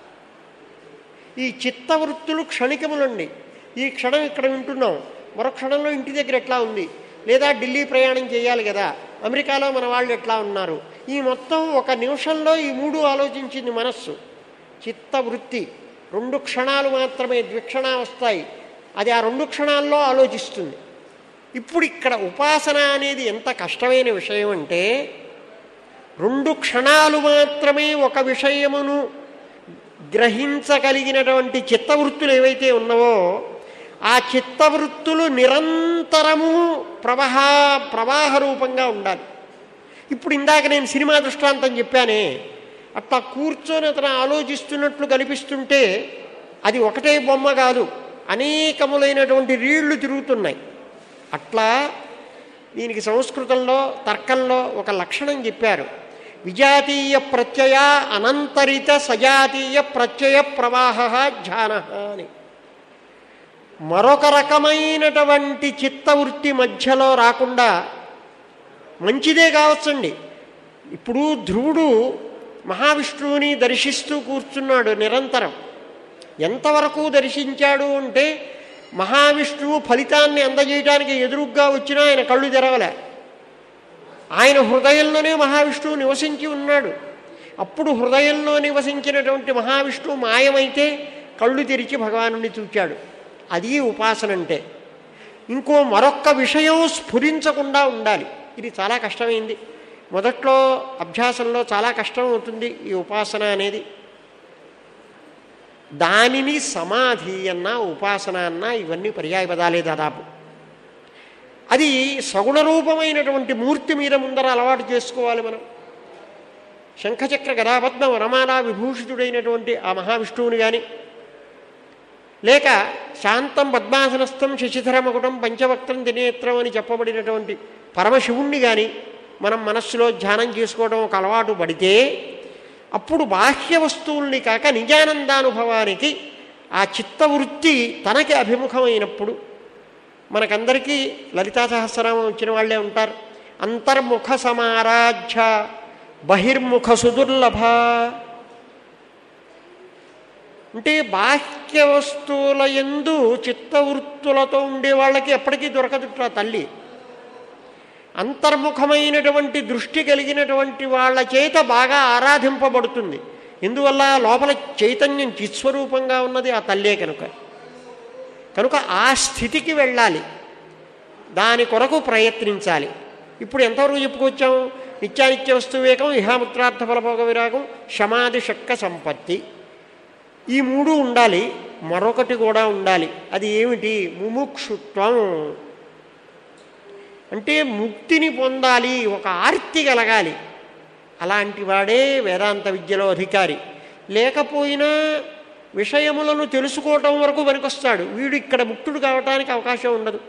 ఈ చిత్తవృత్తులు క్షణికములండి ఈ క్షణం ఇక్కడ వింటున్నాం మరో క్షణంలో ఇంటి దగ్గర ఎట్లా ఉంది లేదా ఢిల్లీ ప్రయాణం చేయాలి కదా అమెరికాలో మన వాళ్ళు ఎట్లా ఉన్నారు ఈ మొత్తం ఒక నిమిషంలో ఈ మూడు ఆలోచించింది మనస్సు చిత్తవృత్తి రెండు క్షణాలు మాత్రమే ద్విక్షణ వస్తాయి అది ఆ రెండు క్షణాల్లో ఆలోచిస్తుంది ఇప్పుడు ఇక్కడ ఉపాసన అనేది ఎంత కష్టమైన విషయం అంటే రెండు క్షణాలు మాత్రమే ఒక విషయమును గ్రహించగలిగినటువంటి చిత్తవృత్తులు ఏవైతే ఉన్నావో ఆ చిత్తవృత్తులు నిరంతరము ప్రవాహ ప్రవాహ రూపంగా ఉండాలి ఇప్పుడు ఇందాక నేను సినిమా దృష్టాంతం చెప్పానే అట్లా కూర్చొని అతను ఆలోచిస్తున్నట్లు కనిపిస్తుంటే అది ఒకటే బొమ్మ కాదు అనేకములైనటువంటి రీళ్లు తిరుగుతున్నాయి అట్లా దీనికి సంస్కృతంలో తర్కంలో ఒక లక్షణం చెప్పారు విజాతీయ ప్రత్యయ అనంతరిత సజాతీయ ప్రత్యయ ప్రవాహ ధ్యాన అని మరొక రకమైనటువంటి చిత్తవృత్తి మధ్యలో రాకుండా మంచిదే కావచ్చండి ఇప్పుడు ధ్రువుడు మహావిష్ణువుని దర్శిస్తూ కూర్చున్నాడు నిరంతరం ఎంతవరకు దర్శించాడు అంటే మహావిష్ణువు ఫలితాన్ని అందజేయడానికి ఎదురుగ్గా వచ్చినా ఆయన కళ్ళు తెరవలే ఆయన హృదయంలోనే మహావిష్ణువు నివసించి ఉన్నాడు అప్పుడు హృదయంలో నివసించినటువంటి మహావిష్ణువు మాయమైతే కళ్ళు తెరిచి భగవానుని చూచాడు అది ఉపాసన అంటే ఇంకో మరొక్క విషయం స్ఫురించకుండా ఉండాలి ఇది చాలా కష్టమైంది మొదట్లో అభ్యాసంలో చాలా కష్టం అవుతుంది ఈ ఉపాసన అనేది దానిని సమాధి అన్న ఉపాసన అన్న ఇవన్నీ పర్యాయపదాలే దాదాపు అది సగుణ రూపమైనటువంటి మూర్తి మీద ముందర అలవాటు చేసుకోవాలి మనం శంఖచక్ర గదాపద్మ వరమాల విభూషితుడైనటువంటి ఆ మహావిష్ణువుని కానీ లేక శాంతం పద్మాసనస్థం శశిధరమకుటం పంచవక్తం దినేత్రం అని చెప్పబడినటువంటి పరమశివుణ్ణి కానీ మనం మనస్సులో ధ్యానం చేసుకోవడం ఒక అలవాటు పడితే అప్పుడు బాహ్య వస్తువుల్ని కాక నిజానందానుభవానికి ఆ చిత్తవృత్తి తనకి అభిముఖమైనప్పుడు మనకందరికీ లలితా సహస్రనామం వచ్చిన వాళ్ళే ఉంటారు అంతర్ముఖ సమారాధ్య బహిర్ముఖ సుదుర్లభ అంటే బాహ్య వస్తువుల ఎందు చిత్తవృత్తులతో ఉండే వాళ్ళకి ఎప్పటికీ దొరకదుట తల్లి అంతర్ముఖమైనటువంటి దృష్టి కలిగినటువంటి వాళ్ళ చేత బాగా ఆరాధింపబడుతుంది ఎందువల్ల లోపల చైతన్యం చిత్స్వరూపంగా ఉన్నది ఆ తల్లే కనుక కనుక ఆ స్థితికి వెళ్ళాలి దాని కొరకు ప్రయత్నించాలి ఇప్పుడు ఎంతవరకు చెప్పుకొచ్చాం నిత్యానిత్య వస్తు వివేకం ఇహాముత్రార్థ ఫలభోగ విరాగం శమాది శక్క సంపత్తి ఈ మూడు ఉండాలి మరొకటి కూడా ఉండాలి అది ఏమిటి ముముక్షుత్వం అంటే ముక్తిని పొందాలి ఒక ఆర్తి కలగాలి అలాంటి వాడే వేదాంత విద్యలో అధికారి లేకపోయినా విషయములను తెలుసుకోవటం వరకు పనికొస్తాడు వీడు ఇక్కడ ముక్తుడు కావటానికి అవకాశం ఉండదు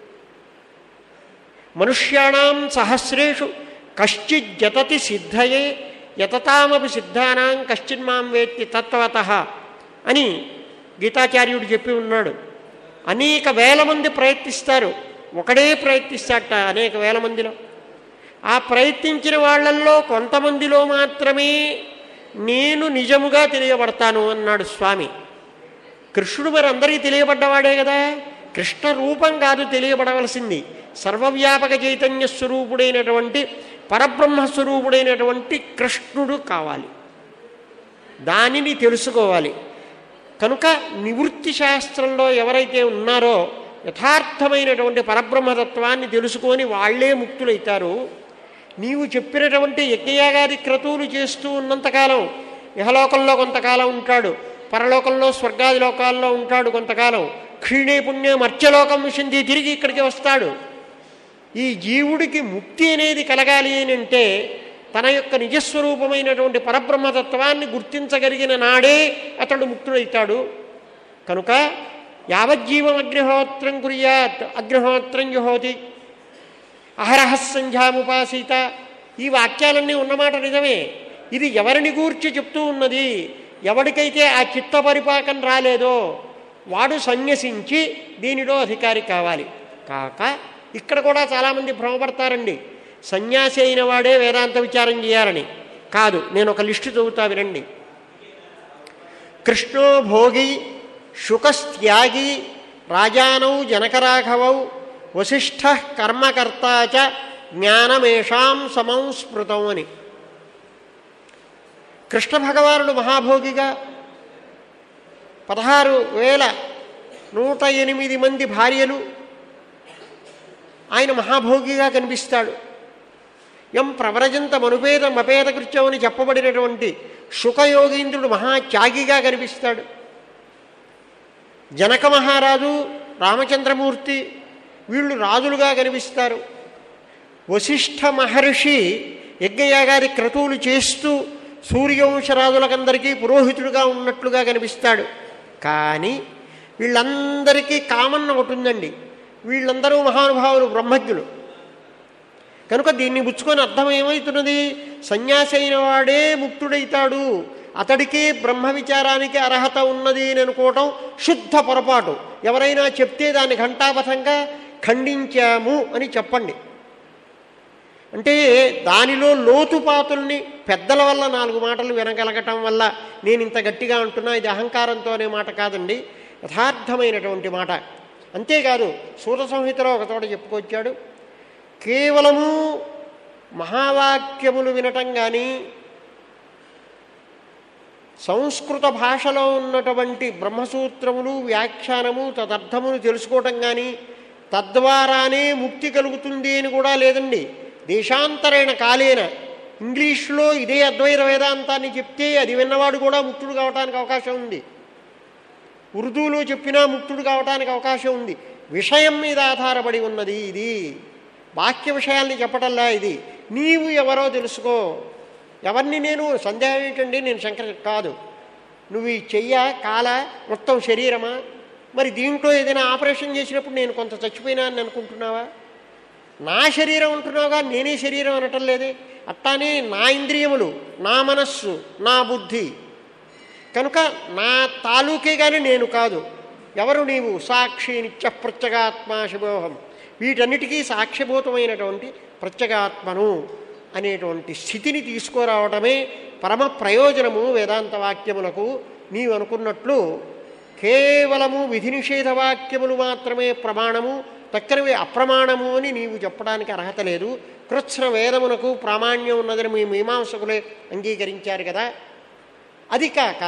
మనుష్యాణం సహస్రేషు కశ్చిత్ జతతి సిద్ధయే యతతామపి సిద్ధానాం కశ్చిన్ మాం వేత్తి తత్వత అని గీతాచార్యుడు చెప్పి ఉన్నాడు అనేక వేల మంది ప్రయత్నిస్తారు ఒకడే ప్రయత్నిస్తాట అనేక వేల మందిలో ఆ ప్రయత్నించిన వాళ్ళల్లో కొంతమందిలో మాత్రమే నేను నిజముగా తెలియబడతాను అన్నాడు స్వామి కృష్ణుడు మరి అందరికీ తెలియబడ్డవాడే కదా కృష్ణ రూపం కాదు తెలియబడవలసింది సర్వవ్యాపక చైతన్య స్వరూపుడైనటువంటి పరబ్రహ్మ స్వరూపుడైనటువంటి కృష్ణుడు కావాలి దానిని తెలుసుకోవాలి కనుక నివృత్తి శాస్త్రంలో ఎవరైతే ఉన్నారో యథార్థమైనటువంటి పరబ్రహ్మతత్వాన్ని తెలుసుకొని వాళ్లే ముక్తులైతారు నీవు చెప్పినటువంటి యజ్ఞయాగాది క్రతువులు చేస్తూ ఉన్నంతకాలం ఇహలోకంలో కొంతకాలం ఉంటాడు పరలోకంలో స్వర్గాది లోకాల్లో ఉంటాడు కొంతకాలం క్షీణే పుణ్యం అర్చలోకం విషింది తిరిగి ఇక్కడికి వస్తాడు ఈ జీవుడికి ముక్తి అనేది కలగాలి అని అంటే తన యొక్క నిజస్వరూపమైనటువంటి పరబ్రహ్మతత్వాన్ని గుర్తించగలిగిన నాడే అతడు ముక్తుడైతాడు కనుక యావజ్జీవం అగ్నిహోత్రం కుర్యాత్ అగ్నిహోత్రం జుహోతి అహరహ సంధ్యాముపాసీత ఈ వాక్యాలన్నీ ఉన్నమాట నిజమే ఇది ఎవరిని గూర్చి చెప్తూ ఉన్నది ఎవడికైతే ఆ చిత్త పరిపాకం రాలేదో వాడు సన్యసించి దీనిలో అధికారి కావాలి కాక ఇక్కడ కూడా చాలామంది భ్రమపడతారండి సన్యాసి అయిన వాడే వేదాంత విచారం చేయాలని కాదు నేను ఒక లిస్టు చదువుతా వినండి కృష్ణో భోగి శుకస్త్యాగి రాజానౌ జనకరాఘవౌ వశిష్ఠ కర్మకర్త చ జ్ఞానమేషాం సమం స్మృతం అని కృష్ణ భగవానుడు మహాభోగిగా పదహారు వేల నూట ఎనిమిది మంది భార్యలు ఆయన మహాభోగిగా కనిపిస్తాడు ఎం ప్రవ్రజంత మనుపేద మపేద కృత్యం అని చెప్పబడినటువంటి శుకయోగీంద్రుడు మహాత్యాగిగా కనిపిస్తాడు జనక మహారాజు రామచంద్రమూర్తి వీళ్ళు రాజులుగా కనిపిస్తారు వశిష్ఠ మహర్షి యజ్ఞయాగాది క్రతువులు చేస్తూ సూర్యవంశరాజులకందరికీ పురోహితుడుగా ఉన్నట్లుగా కనిపిస్తాడు కానీ వీళ్ళందరికీ కామన్ ఒకటి ఉందండి వీళ్ళందరూ మహానుభావులు బ్రహ్మజ్ఞులు కనుక దీన్ని పుచ్చుకొని అర్థం ఏమవుతున్నది సన్యాసి అయిన వాడే ముక్తుడైతాడు అతడికి బ్రహ్మ విచారానికి అర్హత ఉన్నది అని అనుకోవటం శుద్ధ పొరపాటు ఎవరైనా చెప్తే దాన్ని ఘంటాపథంగా ఖండించాము అని చెప్పండి అంటే దానిలో లోతుపాతుల్ని పెద్దల వల్ల నాలుగు మాటలు వినగలగటం వల్ల నేను ఇంత గట్టిగా అంటున్నా ఇది అహంకారంతో అనే మాట కాదండి యథార్థమైనటువంటి మాట అంతేకాదు సూత సంహితలో ఒక చోట చెప్పుకొచ్చాడు కేవలము మహావాక్యములు వినటం కానీ సంస్కృత భాషలో ఉన్నటువంటి బ్రహ్మసూత్రములు వ్యాఖ్యానము తదర్థమును తెలుసుకోవటం కానీ తద్వారానే ముక్తి కలుగుతుంది అని కూడా లేదండి దేశాంతరైన కాలేన ఇంగ్లీష్లో ఇదే అద్వైత వేదాంతాన్ని చెప్తే అది విన్నవాడు కూడా ముక్తుడు కావటానికి అవకాశం ఉంది ఉర్దూలో చెప్పినా ముక్తుడు కావటానికి అవకాశం ఉంది విషయం మీద ఆధారపడి ఉన్నది ఇది వాక్య విషయాల్ని చెప్పటల్లా ఇది నీవు ఎవరో తెలుసుకో ఎవరిని నేను సందేహం ఏంటండి నేను శంకర కాదు నువ్వు ఈ చెయ్య కాల మొత్తం శరీరమా మరి దీంట్లో ఏదైనా ఆపరేషన్ చేసినప్పుడు నేను కొంత చచ్చిపోయినా అని అనుకుంటున్నావా నా శరీరం అంటున్నావుగా నేనే శరీరం అనటం లేదే అట్టానే నా ఇంద్రియములు నా మనస్సు నా బుద్ధి కనుక నా తాలూకే కానీ నేను కాదు ఎవరు నీవు సాక్షి నిత్య ప్రత్యేగాత్మ శివోహం వీటన్నిటికీ సాక్ష్యభూతమైనటువంటి ప్రత్యేగాత్మను అనేటువంటి స్థితిని తీసుకురావటమే పరమ ప్రయోజనము వేదాంత వాక్యములకు నీవు అనుకున్నట్లు కేవలము విధి నిషేధ వాక్యములు మాత్రమే ప్రమాణము తక్కనవి అప్రమాణము అని నీవు చెప్పడానికి అర్హత లేదు కృత్స్న వేదమునకు ప్రామాణ్యం ఉన్నదని మీ మీమాంసకులే అంగీకరించారు కదా అది కాక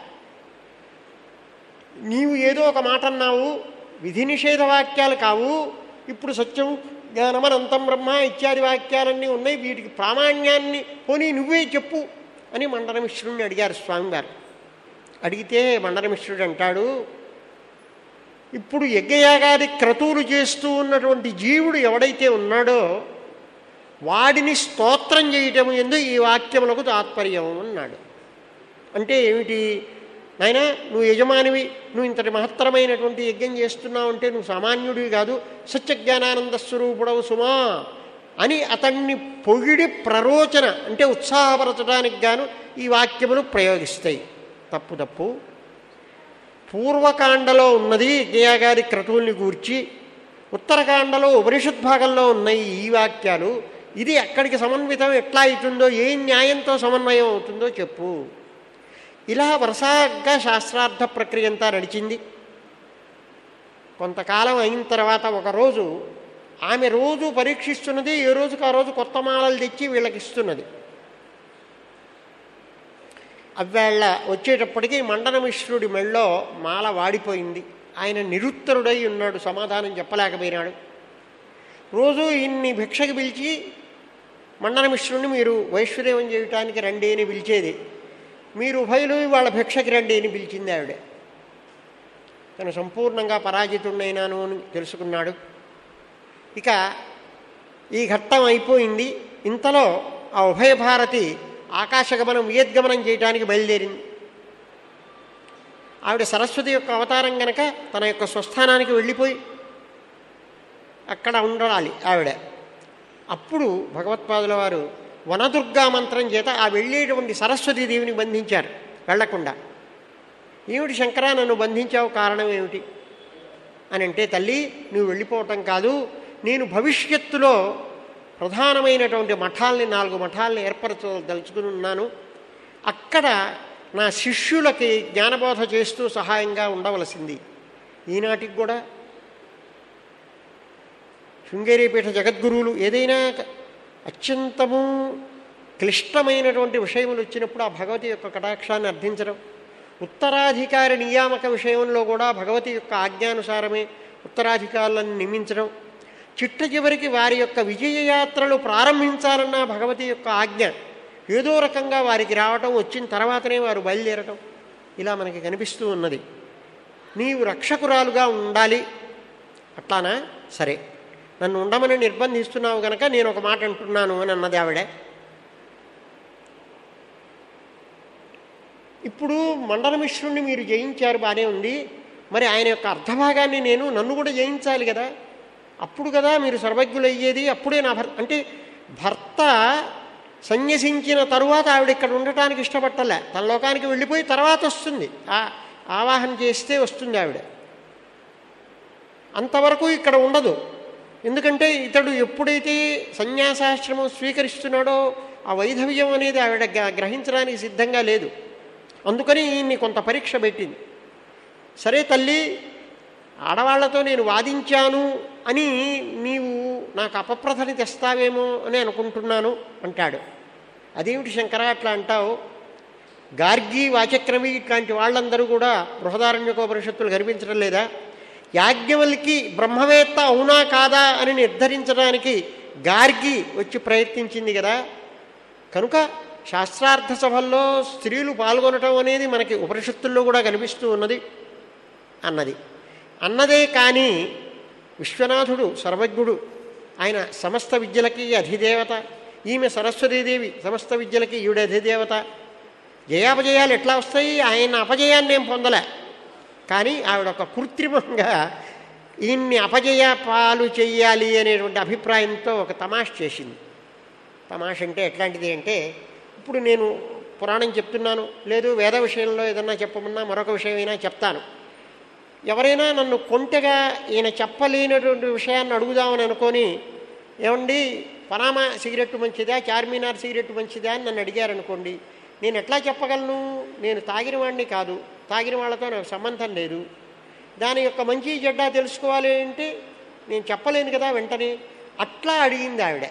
నీవు ఏదో ఒక మాట అన్నావు విధి నిషేధ వాక్యాలు కావు ఇప్పుడు సత్యం జ్ఞానమనంతం బ్రహ్మ ఇత్యాది వాక్యాలన్నీ ఉన్నాయి వీటికి ప్రామాణ్యాన్ని పోనీ నువ్వే చెప్పు అని మండనమిశ్రుడిని అడిగారు స్వామివారు అడిగితే మండనమిశ్రుడు అంటాడు ఇప్పుడు యజ్ఞయాగాది క్రతువులు చేస్తూ ఉన్నటువంటి జీవుడు ఎవడైతే ఉన్నాడో వాడిని స్తోత్రం చేయటం ఎందు ఈ వాక్యములకు తాత్పర్యం అన్నాడు అంటే ఏమిటి నాయన నువ్వు యజమానివి నువ్వు ఇంతటి మహత్తరమైనటువంటి యజ్ఞం చేస్తున్నావు అంటే నువ్వు సామాన్యుడివి కాదు సత్యజ్ఞానానంద స్వరూపుడవు సుమా అని అతన్ని పొగిడి ప్రరోచన అంటే ఉత్సాహపరచడానికి గాను ఈ వాక్యములు ప్రయోగిస్తాయి తప్పు తప్పు పూర్వకాండలో ఉన్నది యజ్ఞయాగాది క్రతువుల్ని గూర్చి ఉత్తరకాండలో ఉపనిషత్ భాగంలో ఉన్నాయి ఈ వాక్యాలు ఇది అక్కడికి సమన్వితం ఎట్లా అవుతుందో ఏ న్యాయంతో సమన్వయం అవుతుందో చెప్పు ఇలా వరుసగా శాస్త్రార్థ ప్రక్రియ అంతా నడిచింది కొంతకాలం అయిన తర్వాత ఒకరోజు ఆమె రోజు పరీక్షిస్తున్నది ఏ రోజుకు ఆ రోజు కొత్త మాలలు తెచ్చి వీళ్ళకి ఇస్తున్నది అవ్వేళ్ళ వచ్చేటప్పటికి మండనమిశ్రుడి మెళ్ళో మాల వాడిపోయింది ఆయన నిరుత్తరుడై ఉన్నాడు సమాధానం చెప్పలేకపోయినాడు రోజు ఇన్ని భిక్షకి పిలిచి మండనమిశ్రుడిని మీరు వైశ్వదేవం చేయటానికి రండి అని పిలిచేది మీరు ఉభయులు వాళ్ళ భిక్షకి రండి అని పిలిచింది ఆవిడ తను సంపూర్ణంగా పరాజితుడైనాను అని తెలుసుకున్నాడు ఇక ఈ ఘట్టం అయిపోయింది ఇంతలో ఆ ఉభయ భారతి ఆకాశగమనం వియద్గమనం చేయడానికి బయలుదేరింది ఆవిడ సరస్వతి యొక్క అవతారం గనక తన యొక్క స్వస్థానానికి వెళ్ళిపోయి అక్కడ ఉండాలి ఆవిడ అప్పుడు భగవత్పాదుల వారు వనదుర్గా మంత్రం చేత ఆ వెళ్ళేటువంటి సరస్వతీదేవిని బంధించారు వెళ్లకుండా ఏమిటి శంకరా నన్ను బంధించావు కారణం ఏమిటి అని అంటే తల్లి నువ్వు వెళ్ళిపోవటం కాదు నేను భవిష్యత్తులో ప్రధానమైనటువంటి మఠాల్ని నాలుగు మఠాలని ఏర్పరచదలుచుకుని ఉన్నాను అక్కడ నా శిష్యులకి జ్ఞానబోధ చేస్తూ సహాయంగా ఉండవలసింది ఈనాటికి కూడా శృంగేరీపీఠ జగద్గురువులు ఏదైనా అత్యంతము క్లిష్టమైనటువంటి విషయములు వచ్చినప్పుడు ఆ భగవతి యొక్క కటాక్షాన్ని అర్థించడం ఉత్తరాధికారి నియామక విషయంలో కూడా భగవతి యొక్క ఆజ్ఞానుసారమే ఉత్తరాధికారులను నియమించడం చిట్ట చివరికి వారి యొక్క విజయయాత్రలు ప్రారంభించాలన్న భగవతి యొక్క ఆజ్ఞ ఏదో రకంగా వారికి రావటం వచ్చిన తర్వాతనే వారు బయలుదేరటం ఇలా మనకి కనిపిస్తూ ఉన్నది నీవు రక్షకురాలుగా ఉండాలి అట్లానా సరే నన్ను ఉండమని నిర్బంధిస్తున్నావు గనక నేను ఒక మాట అంటున్నాను అని అన్నది ఆవిడ ఇప్పుడు మండలమిశ్రుణ్ణి మీరు జయించారు బాగానే ఉంది మరి ఆయన యొక్క అర్ధభాగాన్ని నేను నన్ను కూడా జయించాలి కదా అప్పుడు కదా మీరు సర్వజ్ఞులయ్యేది అప్పుడే నా భర్త అంటే భర్త సన్యసించిన తరువాత ఆవిడ ఇక్కడ ఉండటానికి ఇష్టపట్టలే తన లోకానికి వెళ్ళిపోయి తర్వాత వస్తుంది ఆ ఆవాహన చేస్తే వస్తుంది ఆవిడ అంతవరకు ఇక్కడ ఉండదు ఎందుకంటే ఇతడు ఎప్పుడైతే సన్యాసాశ్రమం స్వీకరిస్తున్నాడో ఆ వైధవ్యం అనేది ఆవిడ గ- గ్రహించడానికి సిద్ధంగా లేదు అందుకని ఈయన్ని కొంత పరీక్ష పెట్టింది సరే తల్లి ఆడవాళ్లతో నేను వాదించాను అని నీవు నాకు అపప్రథని తెస్తావేమో అని అనుకుంటున్నాను అంటాడు అదేమిటి శంకర అట్లా అంటావు గార్గి వాచక్రమి ఇట్లాంటి వాళ్ళందరూ కూడా బృహదారణ్యకోపనిషత్తులు కనిపించడం లేదా యాజ్ఞవల్కి బ్రహ్మవేత్త అవునా కాదా అని నిర్ధారించడానికి గార్గి వచ్చి ప్రయత్నించింది కదా కనుక శాస్త్రార్థ సభల్లో స్త్రీలు పాల్గొనటం అనేది మనకి ఉపనిషత్తుల్లో కూడా కనిపిస్తూ ఉన్నది అన్నది అన్నదే కానీ విశ్వనాథుడు సర్వజ్ఞుడు ఆయన సమస్త విద్యలకి అధిదేవత ఈమె సరస్వతీదేవి సమస్త విద్యలకి ఈవిడ అధిదేవత జయాపజయాలు ఎట్లా వస్తాయి ఆయన అపజయాన్ని ఏం పొందలే కానీ ఆవిడ ఒక కృత్రిమంగా ఈయన్ని అపజయ పాలు చెయ్యాలి అనేటువంటి అభిప్రాయంతో ఒక తమాష్ చేసింది తమాష అంటే ఎట్లాంటిది అంటే ఇప్పుడు నేను పురాణం చెప్తున్నాను లేదు వేద విషయంలో ఏదన్నా చెప్పమన్నా మరొక విషయమైనా చెప్తాను ఎవరైనా నన్ను కొంటెగా ఈయన చెప్పలేనటువంటి విషయాన్ని అడుగుదామని అనుకొని ఏమండి పనామా సిగరెట్ మంచిదా చార్మినార్ సిగరెట్ మంచిదా అని నన్ను అడిగారనుకోండి నేను ఎట్లా చెప్పగలను నేను తాగిన వాడిని కాదు తాగిన వాళ్ళతో నాకు సంబంధం లేదు దాని యొక్క మంచి చెడ్డ తెలుసుకోవాలి అంటే నేను చెప్పలేను కదా వెంటనే అట్లా అడిగింది ఆవిడ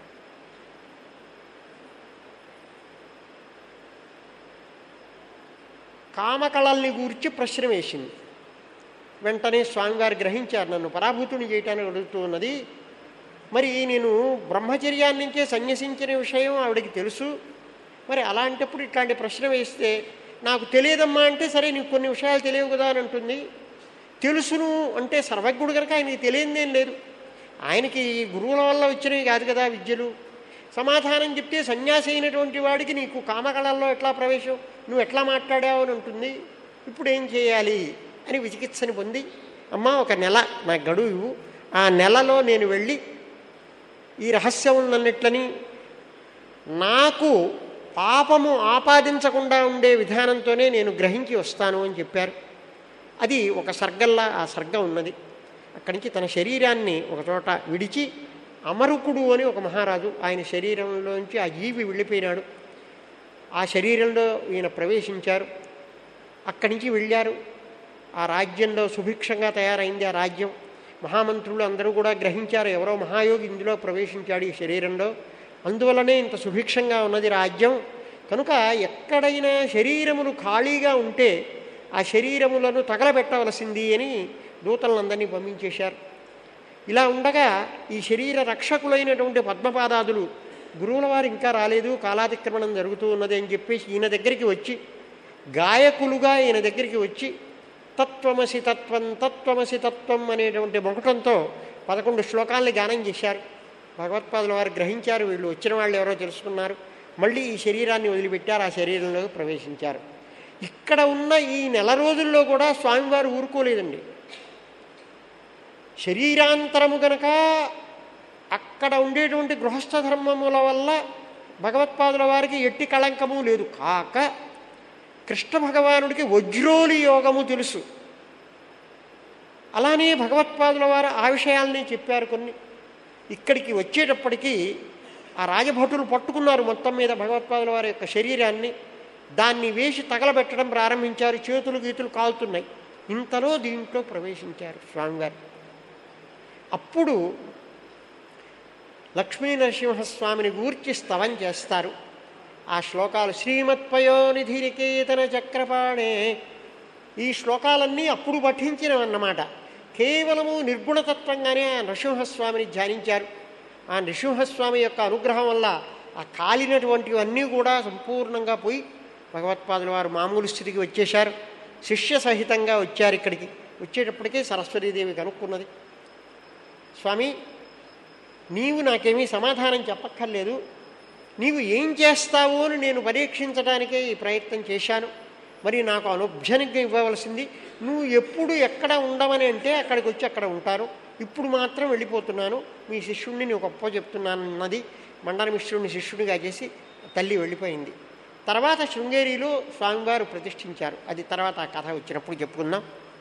కామకళల్ని గూర్చి ప్రశ్న వేసింది వెంటనే స్వామివారు గ్రహించారు నన్ను పరాభూతుని చేయటానికి అడుగుతూ ఉన్నది మరి నేను బ్రహ్మచర్యాన్ని నుంచే సన్యసించిన విషయం ఆవిడకి తెలుసు మరి అలాంటప్పుడు ఇట్లాంటి ప్రశ్న వేస్తే నాకు తెలియదమ్మా అంటే సరే నీకు కొన్ని విషయాలు తెలియవు కదా అని అంటుంది తెలుసును అంటే సర్వజ్ఞుడు కనుక ఆయనకి తెలియదేం లేదు ఆయనకి గురువుల వల్ల వచ్చినవి కాదు కదా విద్యలు సమాధానం చెప్తే సన్యాసి అయినటువంటి వాడికి నీకు కామకళల్లో ఎట్లా ప్రవేశం నువ్వు ఎట్లా మాట్లాడావు అని ఉంటుంది ఇప్పుడు ఏం చేయాలి అని విచికిత్సని పొంది అమ్మ ఒక నెల నా గడువు ఇవ్వు. ఆ నెలలో నేను వెళ్ళి ఈ రహస్యములన్నిట్లని నాకు పాపము ఆపాదించకుండా ఉండే విధానంతోనే నేను గ్రహించి వస్తాను అని చెప్పారు అది ఒక సర్గల్లా ఆ సర్గ ఉన్నది అక్కడి నుంచి తన శరీరాన్ని ఒక చోట విడిచి అమరుకుడు అని ఒక మహారాజు ఆయన శరీరంలోంచి ఆ జీవి వెళ్ళిపోయినాడు ఆ శరీరంలో ఈయన ప్రవేశించారు అక్కడి నుంచి వెళ్ళారు ఆ రాజ్యంలో సుభిక్షంగా తయారైంది ఆ రాజ్యం మహామంత్రులు అందరూ కూడా గ్రహించారు ఎవరో మహాయోగి ఇందులో ప్రవేశించాడు ఈ శరీరంలో అందువలనే ఇంత సుభిక్షంగా ఉన్నది రాజ్యం కనుక ఎక్కడైనా శరీరములు ఖాళీగా ఉంటే ఆ శరీరములను తగలబెట్టవలసింది అని దూతలందరినీ పంపించేశారు ఇలా ఉండగా ఈ శరీర రక్షకులైనటువంటి పద్మపాదాదులు గురువుల వారు ఇంకా రాలేదు కాలాతిక్రమణం జరుగుతూ ఉన్నది అని చెప్పేసి ఈయన దగ్గరికి వచ్చి గాయకులుగా ఈయన దగ్గరికి వచ్చి తత్వమసి తత్వం తత్వమసి తత్వం అనేటువంటి మొకటంతో పదకొండు శ్లోకాల్ని గానం చేశారు భగవత్పాదుల వారు గ్రహించారు వీళ్ళు వచ్చిన వాళ్ళు ఎవరో తెలుసుకున్నారు మళ్ళీ ఈ శరీరాన్ని వదిలిపెట్టారు ఆ శరీరంలో ప్రవేశించారు ఇక్కడ ఉన్న ఈ నెల రోజుల్లో కూడా స్వామివారు ఊరుకోలేదండి శరీరాంతరము గనక అక్కడ ఉండేటువంటి గృహస్థ ధర్మముల వల్ల భగవత్పాదుల వారికి ఎట్టి కళంకము లేదు కాక కృష్ణ భగవానుడికి వజ్రోలి యోగము తెలుసు అలానే భగవత్పాదుల వారు ఆ విషయాల్ని చెప్పారు కొన్ని ఇక్కడికి వచ్చేటప్పటికీ ఆ రాజభటులు పట్టుకున్నారు మొత్తం మీద భగవత్పాదుల వారి యొక్క శరీరాన్ని దాన్ని వేసి తగలబెట్టడం ప్రారంభించారు చేతులు గీతులు కాలుతున్నాయి ఇంతలో దీంట్లో ప్రవేశించారు స్వామివారు అప్పుడు లక్ష్మీ నరసింహస్వామిని గూర్చి స్తవం చేస్తారు ఆ శ్లోకాలు శ్రీమత్పయోనిధిరికేతన చక్రపాణే ఈ శ్లోకాలన్నీ అప్పుడు పఠించినవన్నమాట కేవలము నిర్గుణతత్వంగానే ఆ నృసింహస్వామిని ధ్యానించారు ఆ నృసింహస్వామి యొక్క అనుగ్రహం వల్ల ఆ కాలినటువంటివన్నీ కూడా సంపూర్ణంగా పోయి భగవత్పాదుల వారు మామూలు స్థితికి వచ్చేశారు శిష్య సహితంగా వచ్చారు ఇక్కడికి వచ్చేటప్పటికే సరస్వతీదేవి కనుక్కున్నది స్వామి నీవు నాకేమీ సమాధానం చెప్పక్కర్లేదు నీవు ఏం చేస్తావు అని నేను పరీక్షించడానికే ఈ ప్రయత్నం చేశాను మరి నాకు అనుభ్యనిగా ఇవ్వవలసింది నువ్వు ఎప్పుడు ఎక్కడ ఉండవని అంటే అక్కడికి వచ్చి అక్కడ ఉంటాను ఇప్పుడు మాత్రం వెళ్ళిపోతున్నాను మీ శిష్యుడిని నీకు గొప్ప చెప్తున్నాను అన్నది మండల మిశ్రుడిని శిష్యుడిగా చేసి తల్లి వెళ్ళిపోయింది తర్వాత శృంగేరిలో స్వామివారు ప్రతిష్ఠించారు అది తర్వాత ఆ కథ వచ్చినప్పుడు చెప్పుకుందాం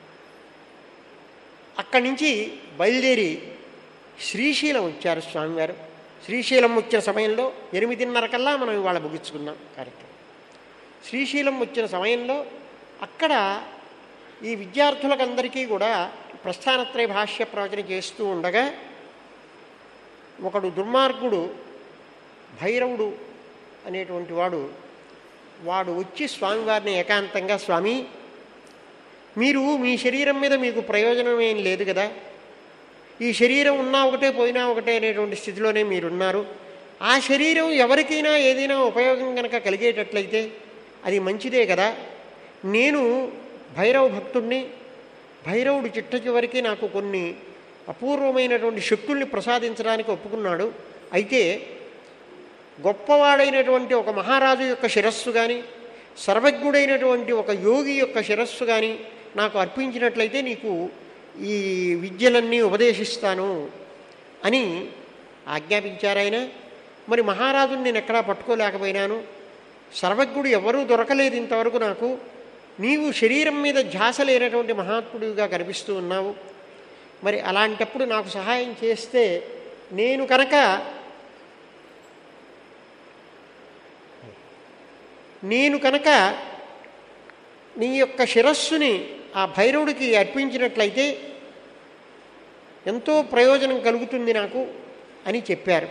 అక్కడి నుంచి బయలుదేరి శ్రీశైలం వచ్చారు స్వామివారు శ్రీశైలం వచ్చిన సమయంలో ఎనిమిదిన్నర కల్లా మనం ఇవాళ ముగించుకున్నాం కార్యక్రమం శ్రీశైలం వచ్చిన సమయంలో అక్కడ ఈ విద్యార్థులకందరికీ కూడా ప్రస్థానత్రయ భాష్య ప్రవచన చేస్తూ ఉండగా ఒకడు దుర్మార్గుడు భైరవుడు అనేటువంటి వాడు వాడు వచ్చి స్వామివారిని ఏకాంతంగా స్వామి మీరు మీ శరీరం మీద మీకు ప్రయోజనం ఏం లేదు కదా ఈ శరీరం ఉన్నా ఒకటే పోయినా ఒకటే అనేటువంటి స్థితిలోనే మీరున్నారు ఆ శరీరం ఎవరికైనా ఏదైనా ఉపయోగం కనుక కలిగేటట్లయితే అది మంచిదే కదా నేను భైరవ భక్తుణ్ణి భైరవుడు చిట్ట చివరికి నాకు కొన్ని అపూర్వమైనటువంటి శక్తుల్ని ప్రసాదించడానికి ఒప్పుకున్నాడు అయితే గొప్పవాడైనటువంటి ఒక మహారాజు యొక్క శిరస్సు కానీ సర్వజ్ఞుడైనటువంటి ఒక యోగి యొక్క శిరస్సు కానీ నాకు అర్పించినట్లయితే నీకు ఈ విద్యలన్నీ ఉపదేశిస్తాను అని ఆజ్ఞాపించారు ఆయన మరి మహారాజుని నేను ఎక్కడా పట్టుకోలేకపోయినాను సర్వజ్ఞుడు ఎవరూ దొరకలేదు ఇంతవరకు నాకు నీవు శరీరం మీద ధ్యాస లేనటువంటి మహాత్ముడిగా కనిపిస్తూ ఉన్నావు మరి అలాంటప్పుడు నాకు సహాయం చేస్తే నేను కనుక నేను కనుక నీ యొక్క శిరస్సుని ఆ భైరవుడికి అర్పించినట్లయితే ఎంతో ప్రయోజనం కలుగుతుంది నాకు అని చెప్పారు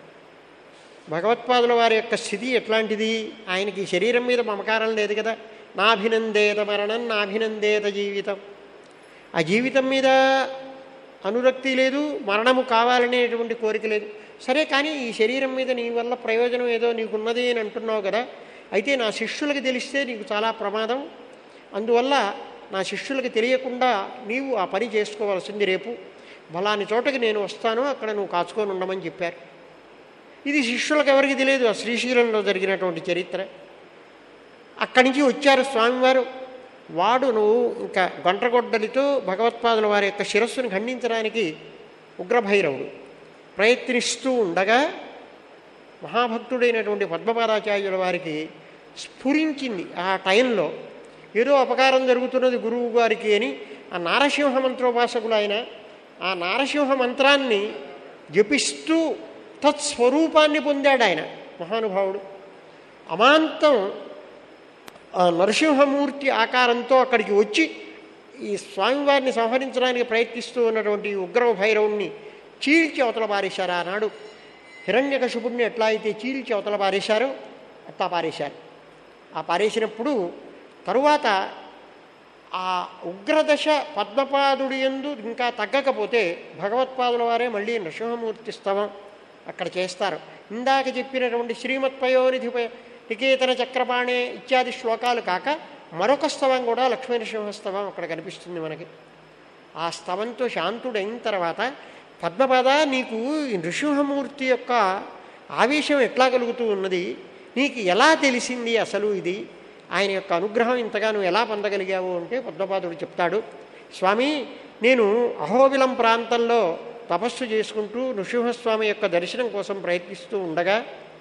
భగవత్పాదుల వారి యొక్క స్థితి ఎట్లాంటిది ఆయనకి శరీరం మీద మమకారం లేదు కదా నాభినందేత మరణం నాభినందేత జీవితం ఆ జీవితం మీద అనురక్తి లేదు మరణము కావాలనేటువంటి కోరిక లేదు సరే కానీ ఈ శరీరం మీద నీ వల్ల ప్రయోజనం ఏదో నీకున్నది అని అంటున్నావు కదా అయితే నా శిష్యులకు తెలిస్తే నీకు చాలా ప్రమాదం అందువల్ల నా శిష్యులకు తెలియకుండా నీవు ఆ పని చేసుకోవాల్సింది రేపు బలాని చోటకి నేను వస్తాను అక్కడ నువ్వు కాచుకొని ఉండమని చెప్పారు ఇది శిష్యులకు ఎవరికి తెలియదు ఆ శ్రీశైలంలో జరిగినటువంటి చరిత్ర అక్కడి నుంచి వచ్చారు స్వామివారు వాడు నువ్వు ఇంకా గొంటగొడ్డలితో భగవత్పాదుల వారి యొక్క శిరస్సును ఖండించడానికి ఉగ్రభైరవుడు ప్రయత్నిస్తూ ఉండగా మహాభక్తుడైనటువంటి పద్మపాదాచార్యుల వారికి స్ఫురించింది ఆ టైంలో ఏదో అపకారం జరుగుతున్నది గురువు గారికి అని ఆ నారసింహ మంత్రోపాసకులు ఆయన ఆ నారసింహ మంత్రాన్ని జపిస్తూ తత్స్వరూపాన్ని పొందాడు ఆయన మహానుభావుడు అమాంతం ఆ నరసింహమూర్తి ఆకారంతో అక్కడికి వచ్చి ఈ స్వామివారిని సంహరించడానికి ప్రయత్నిస్తూ ఉన్నటువంటి ఈ ఉగ్ర భైరవుణ్ణి చీల్చి అవతల పారేశారు ఆనాడు హిరణ్యకశిపుణ్ణి ఎట్లా అయితే చీల్చి అవతల పారేశారో అట్లా పారేశారు ఆ పారేసినప్పుడు తరువాత ఆ ఉగ్రదశ పద్మపాదుడి ఎందు ఇంకా తగ్గకపోతే భగవత్పాదుల వారే మళ్ళీ నరసింహమూర్తి స్తవం అక్కడ చేస్తారు ఇందాక చెప్పినటువంటి శ్రీమత్పయోనిధి నికేతన చక్రపాణే ఇత్యాది శ్లోకాలు కాక మరొక స్తవం కూడా లక్ష్మీ నరసింహస్తవం అక్కడ కనిపిస్తుంది మనకి ఆ స్తవంతో శాంతుడైన తర్వాత పద్మపద నీకు ఈ నృసింహమూర్తి యొక్క ఆవేశం ఎట్లా కలుగుతూ ఉన్నది నీకు ఎలా తెలిసింది అసలు ఇది ఆయన యొక్క అనుగ్రహం ఇంతగా నువ్వు ఎలా పొందగలిగావు అంటే పద్మపాదుడు చెప్తాడు స్వామి నేను అహోబిలం ప్రాంతంలో తపస్సు చేసుకుంటూ నృసింహస్వామి యొక్క దర్శనం కోసం ప్రయత్నిస్తూ ఉండగా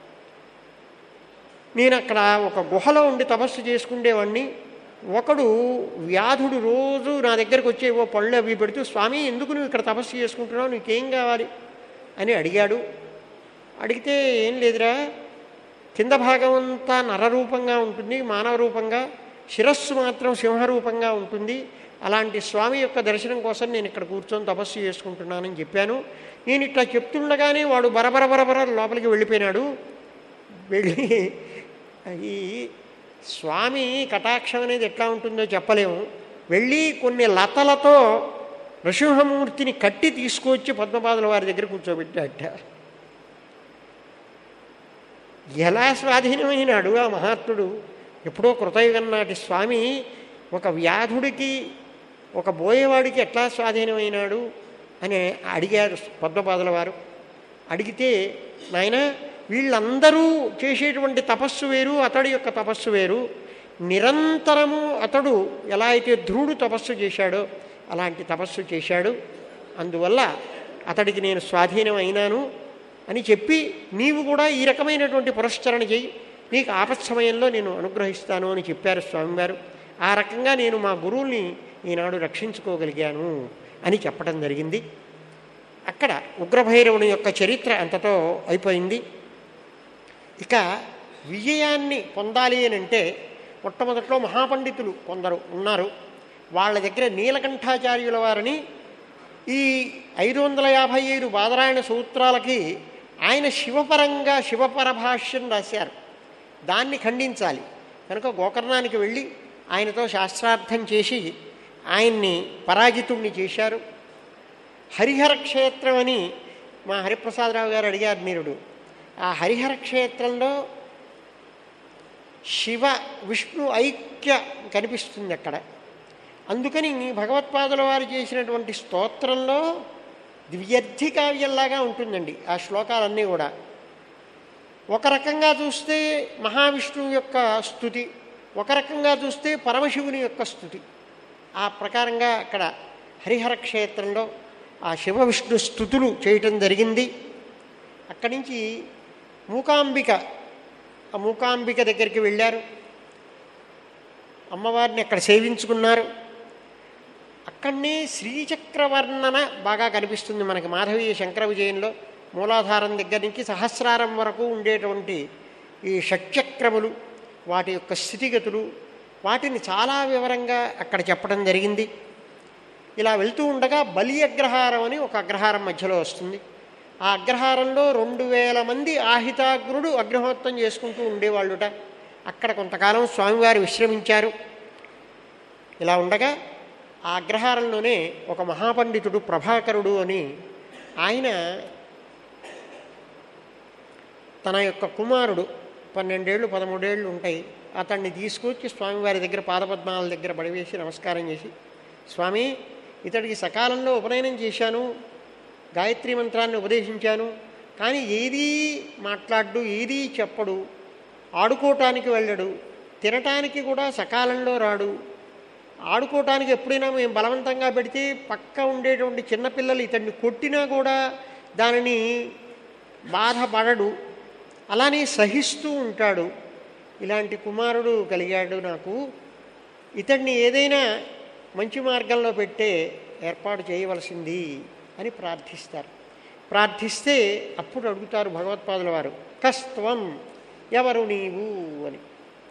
నేను అక్కడ ఒక గుహలో ఉండి తపస్సు చేసుకునేవాడిని ఒకడు వ్యాధుడు రోజు నా దగ్గరకు వచ్చి ఓ పళ్ళు అవి పెడుతూ స్వామి ఎందుకు నువ్వు ఇక్కడ తపస్సు చేసుకుంటున్నావు నీకేం కావాలి అని అడిగాడు అడిగితే ఏం లేదురా కింద భాగం అంతా నరరూపంగా ఉంటుంది మానవ రూపంగా శిరస్సు మాత్రం సింహరూపంగా ఉంటుంది అలాంటి స్వామి యొక్క దర్శనం కోసం నేను ఇక్కడ కూర్చొని తపస్సు చేసుకుంటున్నానని చెప్పాను నేను ఇట్లా చెప్తుండగానే వాడు బరబర బరబర లోపలికి వెళ్ళిపోయినాడు వెళ్ళి ఈ స్వామి కటాక్షం అనేది ఎట్లా ఉంటుందో చెప్పలేము వెళ్ళి కొన్ని లతలతో నృసింహమూర్తిని కట్టి తీసుకొచ్చి పద్మపాదుల వారి దగ్గర కూర్చోబెట్టాట ఎలా స్వాధీనమైనాడు ఆ మహాత్ముడు ఎప్పుడో కృతయుగం నాటి స్వామి ఒక వ్యాధుడికి ఒక బోయేవాడికి ఎట్లా స్వాధీనమైనాడు అని అడిగారు పద్మపాదుల వారు అడిగితే నాయన వీళ్ళందరూ చేసేటువంటి తపస్సు వేరు అతడి యొక్క తపస్సు వేరు నిరంతరము అతడు ఎలా అయితే ధ్రువుడు తపస్సు చేశాడో అలాంటి తపస్సు చేశాడు అందువల్ల అతడికి నేను స్వాధీనం అయినాను అని చెప్పి నీవు కూడా ఈ రకమైనటువంటి పురస్చరణ చెయ్యి నీకు ఆపత్ సమయంలో నేను అనుగ్రహిస్తాను అని చెప్పారు స్వామివారు ఆ రకంగా నేను మా గురువుల్ని ఈనాడు రక్షించుకోగలిగాను అని చెప్పడం జరిగింది అక్కడ ఉగ్రభైరవుని యొక్క చరిత్ర అంతతో అయిపోయింది ఇక విజయాన్ని పొందాలి అని అంటే మొట్టమొదట్లో మహాపండితులు కొందరు ఉన్నారు వాళ్ళ దగ్గర నీలకంఠాచార్యుల వారిని ఈ ఐదు వందల యాభై ఐదు బాదరాయణ సూత్రాలకి ఆయన శివపరంగా శివపరభాష్యం రాశారు దాన్ని ఖండించాలి కనుక గోకర్ణానికి వెళ్ళి ఆయనతో శాస్త్రార్థం చేసి ఆయన్ని పరాజితుణ్ణి చేశారు హరిహర క్షేత్రం అని మా హరిప్రసాదరావు గారు అడిగారు నీరుడు ఆ హరిహర క్షేత్రంలో శివ విష్ణు ఐక్య కనిపిస్తుంది అక్కడ అందుకని భగవత్పాదుల వారు చేసినటువంటి స్తోత్రంలో ద్వ్యర్థి కావ్యంలాగా ఉంటుందండి ఆ శ్లోకాలన్నీ కూడా ఒక రకంగా చూస్తే మహావిష్ణువు యొక్క స్థుతి ఒక రకంగా చూస్తే పరమశివుని యొక్క స్థుతి ఆ ప్రకారంగా అక్కడ హరిహర క్షేత్రంలో ఆ శివ విష్ణు స్థుతులు చేయటం జరిగింది అక్కడి నుంచి మూకాంబిక ఆ మూకాంబిక దగ్గరికి వెళ్ళారు అమ్మవారిని అక్కడ సేవించుకున్నారు అక్కడనే శ్రీచక్ర వర్ణన బాగా కనిపిస్తుంది మనకి మాధవీయ శంకర విజయంలో మూలాధారం దగ్గర నుంచి సహస్రారం వరకు ఉండేటువంటి ఈ షట్చక్రములు వాటి యొక్క స్థితిగతులు వాటిని చాలా వివరంగా అక్కడ చెప్పడం జరిగింది ఇలా వెళ్తూ ఉండగా బలి అగ్రహారం అని ఒక అగ్రహారం మధ్యలో వస్తుంది ఆ అగ్రహారంలో రెండు వేల మంది ఆహితాగ్రుడు అగ్నిహోత్రం చేసుకుంటూ ఉండేవాళ్ళుట అక్కడ కొంతకాలం స్వామివారు విశ్రమించారు ఇలా ఉండగా ఆ అగ్రహారంలోనే ఒక మహాపండితుడు ప్రభాకరుడు అని ఆయన తన యొక్క కుమారుడు పన్నెండేళ్ళు పదమూడేళ్ళు ఉంటాయి అతన్ని తీసుకొచ్చి స్వామివారి దగ్గర పాదపద్మాల దగ్గర పడివేసి నమస్కారం చేసి స్వామి ఇతడికి సకాలంలో ఉపనయనం చేశాను గాయత్రి మంత్రాన్ని ఉపదేశించాను కానీ ఏదీ మాట్లాడు ఏదీ చెప్పడు ఆడుకోవటానికి వెళ్ళడు తినటానికి కూడా సకాలంలో రాడు ఆడుకోవటానికి ఎప్పుడైనా మేము బలవంతంగా పెడితే పక్క ఉండేటువంటి చిన్నపిల్లలు ఇతన్ని కొట్టినా కూడా దానిని బాధపడడు అలానే సహిస్తూ ఉంటాడు ఇలాంటి కుమారుడు కలిగాడు నాకు ఇతన్ని ఏదైనా మంచి మార్గంలో పెట్టే ఏర్పాటు చేయవలసింది అని ప్రార్థిస్తారు ప్రార్థిస్తే అప్పుడు అడుగుతారు భగవత్పాదుల వారు కస్త్వం ఎవరు నీవు అని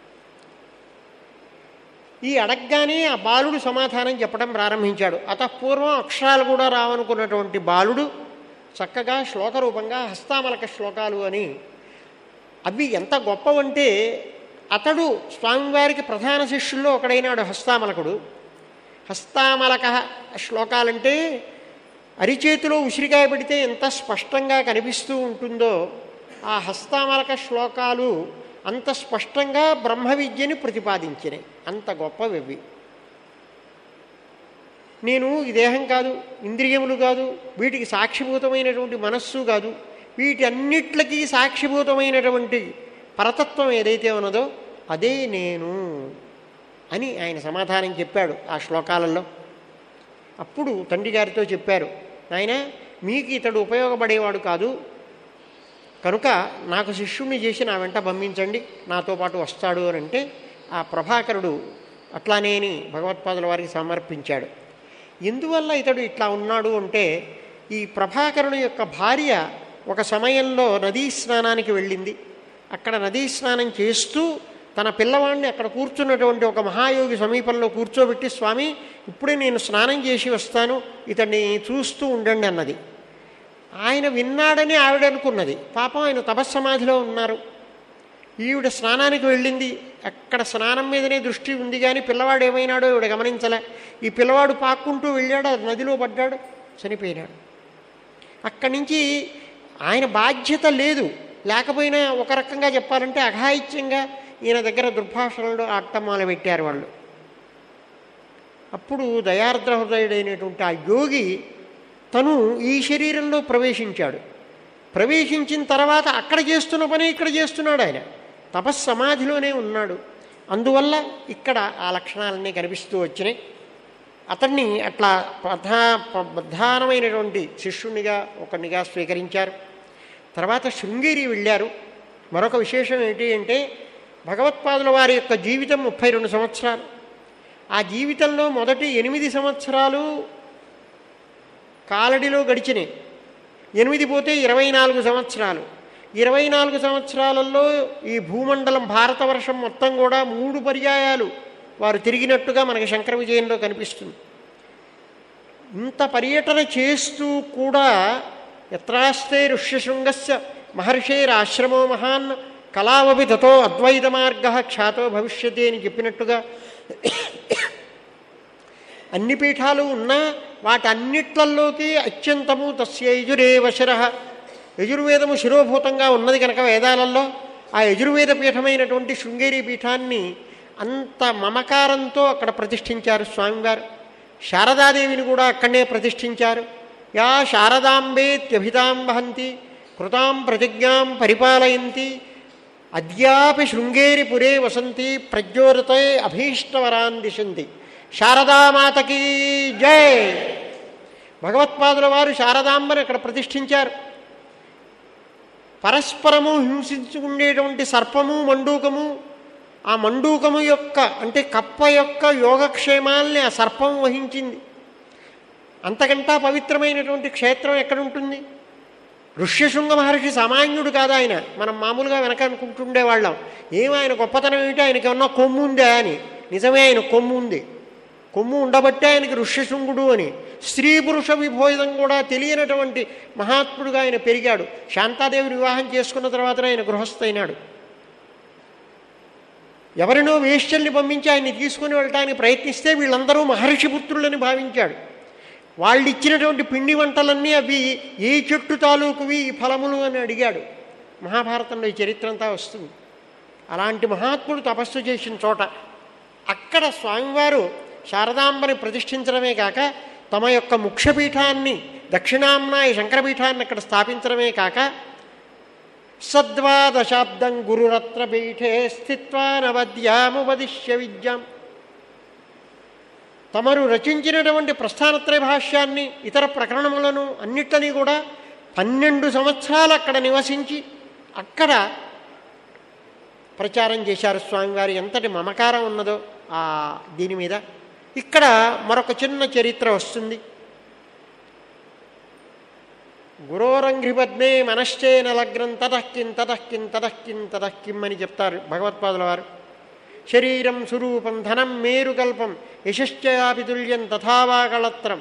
ఈ అడగగానే ఆ బాలుడు సమాధానం చెప్పడం ప్రారంభించాడు అతపూర్వం అక్షరాలు కూడా రావనుకున్నటువంటి బాలుడు చక్కగా శ్లోకరూపంగా హస్తామలక శ్లోకాలు అని అవి ఎంత గొప్పవంటే అతడు స్వామివారికి ప్రధాన శిష్యుల్లో ఒకడైనాడు హస్తామలకుడు హస్తామలక శ్లోకాలంటే అరిచేతిలో ఉసిరికాయ పెడితే ఎంత స్పష్టంగా కనిపిస్తూ ఉంటుందో ఆ హస్తామలక శ్లోకాలు అంత స్పష్టంగా బ్రహ్మ విద్యని ప్రతిపాదించినాయి అంత గొప్పవి అవి నేను ఈ దేహం కాదు ఇంద్రియములు కాదు వీటికి సాక్షిభూతమైనటువంటి మనస్సు కాదు వీటన్నిట్లకి సాక్షిభూతమైనటువంటి పరతత్వం ఏదైతే ఉన్నదో అదే నేను అని ఆయన సమాధానం చెప్పాడు ఆ శ్లోకాలలో అప్పుడు తండ్రి గారితో చెప్పారు నాయన మీకు ఇతడు ఉపయోగపడేవాడు కాదు కనుక నాకు శిష్యుణ్ణి చేసి నా వెంట పంపించండి నాతో పాటు వస్తాడు అని అంటే ఆ ప్రభాకరుడు అట్లానే అని భగవత్పాదుల వారికి సమర్పించాడు ఎందువల్ల ఇతడు ఇట్లా ఉన్నాడు అంటే ఈ ప్రభాకరుని యొక్క భార్య ఒక సమయంలో నదీ స్నానానికి వెళ్ళింది అక్కడ నదీ స్నానం చేస్తూ తన పిల్లవాడిని అక్కడ కూర్చున్నటువంటి ఒక మహాయోగి సమీపంలో కూర్చోబెట్టి స్వామి ఇప్పుడే నేను స్నానం చేసి వస్తాను ఇతన్ని చూస్తూ ఉండండి అన్నది ఆయన విన్నాడని ఆవిడ అనుకున్నది పాపం ఆయన తపస్సమాధిలో ఉన్నారు ఈవిడ స్నానానికి వెళ్ళింది అక్కడ స్నానం మీదనే దృష్టి ఉంది కానీ పిల్లవాడు ఏమైనాడో ఈవిడ గమనించలే ఈ పిల్లవాడు పాక్కుంటూ వెళ్ళాడు అది నదిలో పడ్డాడు చనిపోయినాడు అక్కడి నుంచి ఆయన బాధ్యత లేదు లేకపోయినా ఒక రకంగా చెప్పాలంటే అఘాయిత్యంగా ఈయన దగ్గర దుర్భాషణలు ఆట్టమాల పెట్టారు వాళ్ళు అప్పుడు దయార్ద్ర హృదయుడైనటువంటి ఆ యోగి తను ఈ శరీరంలో ప్రవేశించాడు ప్రవేశించిన తర్వాత అక్కడ చేస్తున్న పని ఇక్కడ చేస్తున్నాడు ఆయన తపస్సమాధిలోనే ఉన్నాడు అందువల్ల ఇక్కడ ఆ లక్షణాలన్నీ కనిపిస్తూ వచ్చినాయి అతన్ని అట్లా ప్రధా ప్రధానమైనటువంటి శిష్యునిగా ఒకనిగా స్వీకరించారు తర్వాత శృంగేరి వెళ్ళారు మరొక విశేషం ఏంటి అంటే భగవత్పాదుల వారి యొక్క జీవితం ముప్పై రెండు సంవత్సరాలు ఆ జీవితంలో మొదటి ఎనిమిది సంవత్సరాలు కాలడిలో గడిచినాయి ఎనిమిది పోతే ఇరవై నాలుగు సంవత్సరాలు ఇరవై నాలుగు సంవత్సరాలలో ఈ భూమండలం భారతవర్షం మొత్తం కూడా మూడు పర్యాయాలు వారు తిరిగినట్టుగా మనకి శంకర విజయంలో కనిపిస్తుంది ఇంత పర్యటన చేస్తూ కూడా ఎత్రాస్తే ఋష్యశృంగస్య మహర్షేరాశ్రమో మహాన్ కళావపి తతో అద్వైత మార్గ ఖ్యాతో భవిష్యతి అని చెప్పినట్టుగా అన్ని పీఠాలు ఉన్నా వాటన్నిట్లలోకి అత్యంతము తస్య యజురేవ శిర యజుర్వేదము శిరోభూతంగా ఉన్నది కనుక వేదాలలో ఆ యజుర్వేద పీఠమైనటువంటి శృంగేరి పీఠాన్ని అంత మమకారంతో అక్కడ ప్రతిష్ఠించారు స్వామివారు శారదాదేవిని కూడా అక్కడనే ప్రతిష్ఠించారు యా శారదాంబేత్యభితాం వహంతి కృతాం ప్రతిజ్ఞాం పరిపాలయంతి అద్యాపి శృంగేరి పురే వసంతి ప్రజ్యోరతే అభీష్టవరాన్ దిశంతి శారదామాతకి జై భగవత్పాదుల వారు శారదాంబని అక్కడ ప్రతిష్ఠించారు పరస్పరము హింసించుకునేటువంటి సర్పము మండూకము ఆ మండూకము యొక్క అంటే కప్ప యొక్క యోగక్షేమాల్ని ఆ సర్పం వహించింది అంతకంటా పవిత్రమైనటువంటి క్షేత్రం ఎక్కడుంటుంది ఋష్యశృంగ మహర్షి సామాన్యుడు కాదు ఆయన మనం మామూలుగా వెనక అనుకుంటుండేవాళ్ళం ఏం ఆయన గొప్పతనం ఏమిటి ఆయనకి ఏమన్నా కొమ్ము ఉందా అని నిజమే ఆయన కొమ్ము ఉంది కొమ్ము ఉండబట్టే ఆయనకి ఋష్యశృంగుడు అని స్త్రీ పురుష విభోజనం కూడా తెలియనటువంటి మహాత్ముడుగా ఆయన పెరిగాడు శాంతాదేవిని వివాహం చేసుకున్న తర్వాత ఆయన గృహస్థైనాడు ఎవరినో వేశ్యల్ని పంపించి ఆయన్ని తీసుకుని వెళ్ళటానికి ప్రయత్నిస్తే వీళ్ళందరూ మహర్షి పుత్రులని భావించాడు వాళ్ళు ఇచ్చినటువంటి పిండి వంటలన్నీ అవి ఏ చెట్టు తాలూకువి ఈ ఫలములు అని అడిగాడు మహాభారతంలో ఈ చరిత్ర అంతా వస్తుంది అలాంటి మహాత్ముడు తపస్సు చేసిన చోట అక్కడ స్వామివారు శారదాంబని ప్రతిష్ఠించడమే కాక తమ యొక్క ముఖ్యపీఠాన్ని దక్షిణాంనాయ శంకరపీఠాన్ని అక్కడ స్థాపించడమే కాక సద్వాదశాబ్దం గురురత్న పీఠే స్థిత్వా నవద్యాముపదిశ్య విద్యాం తమరు రచించినటువంటి ప్రస్థానత్రయ భాష్యాన్ని ఇతర ప్రకరణములను అన్నిటినీ కూడా పన్నెండు సంవత్సరాలు అక్కడ నివసించి అక్కడ ప్రచారం చేశారు స్వామివారి ఎంతటి మమకారం ఉన్నదో ఆ దీని మీద ఇక్కడ మరొక చిన్న చరిత్ర వస్తుంది గురోరంఘ్రిపద్మే మనశ్చేన లగ్నం తతఃకిం తతఃకిం తతఃకిం తతఃకిం అని చెప్తారు భగవత్పాదుల వారు శరీరం స్వరూపం ధనం మేరుకల్పం యశశ్చయాపి తుల్యం తథావాకళత్రం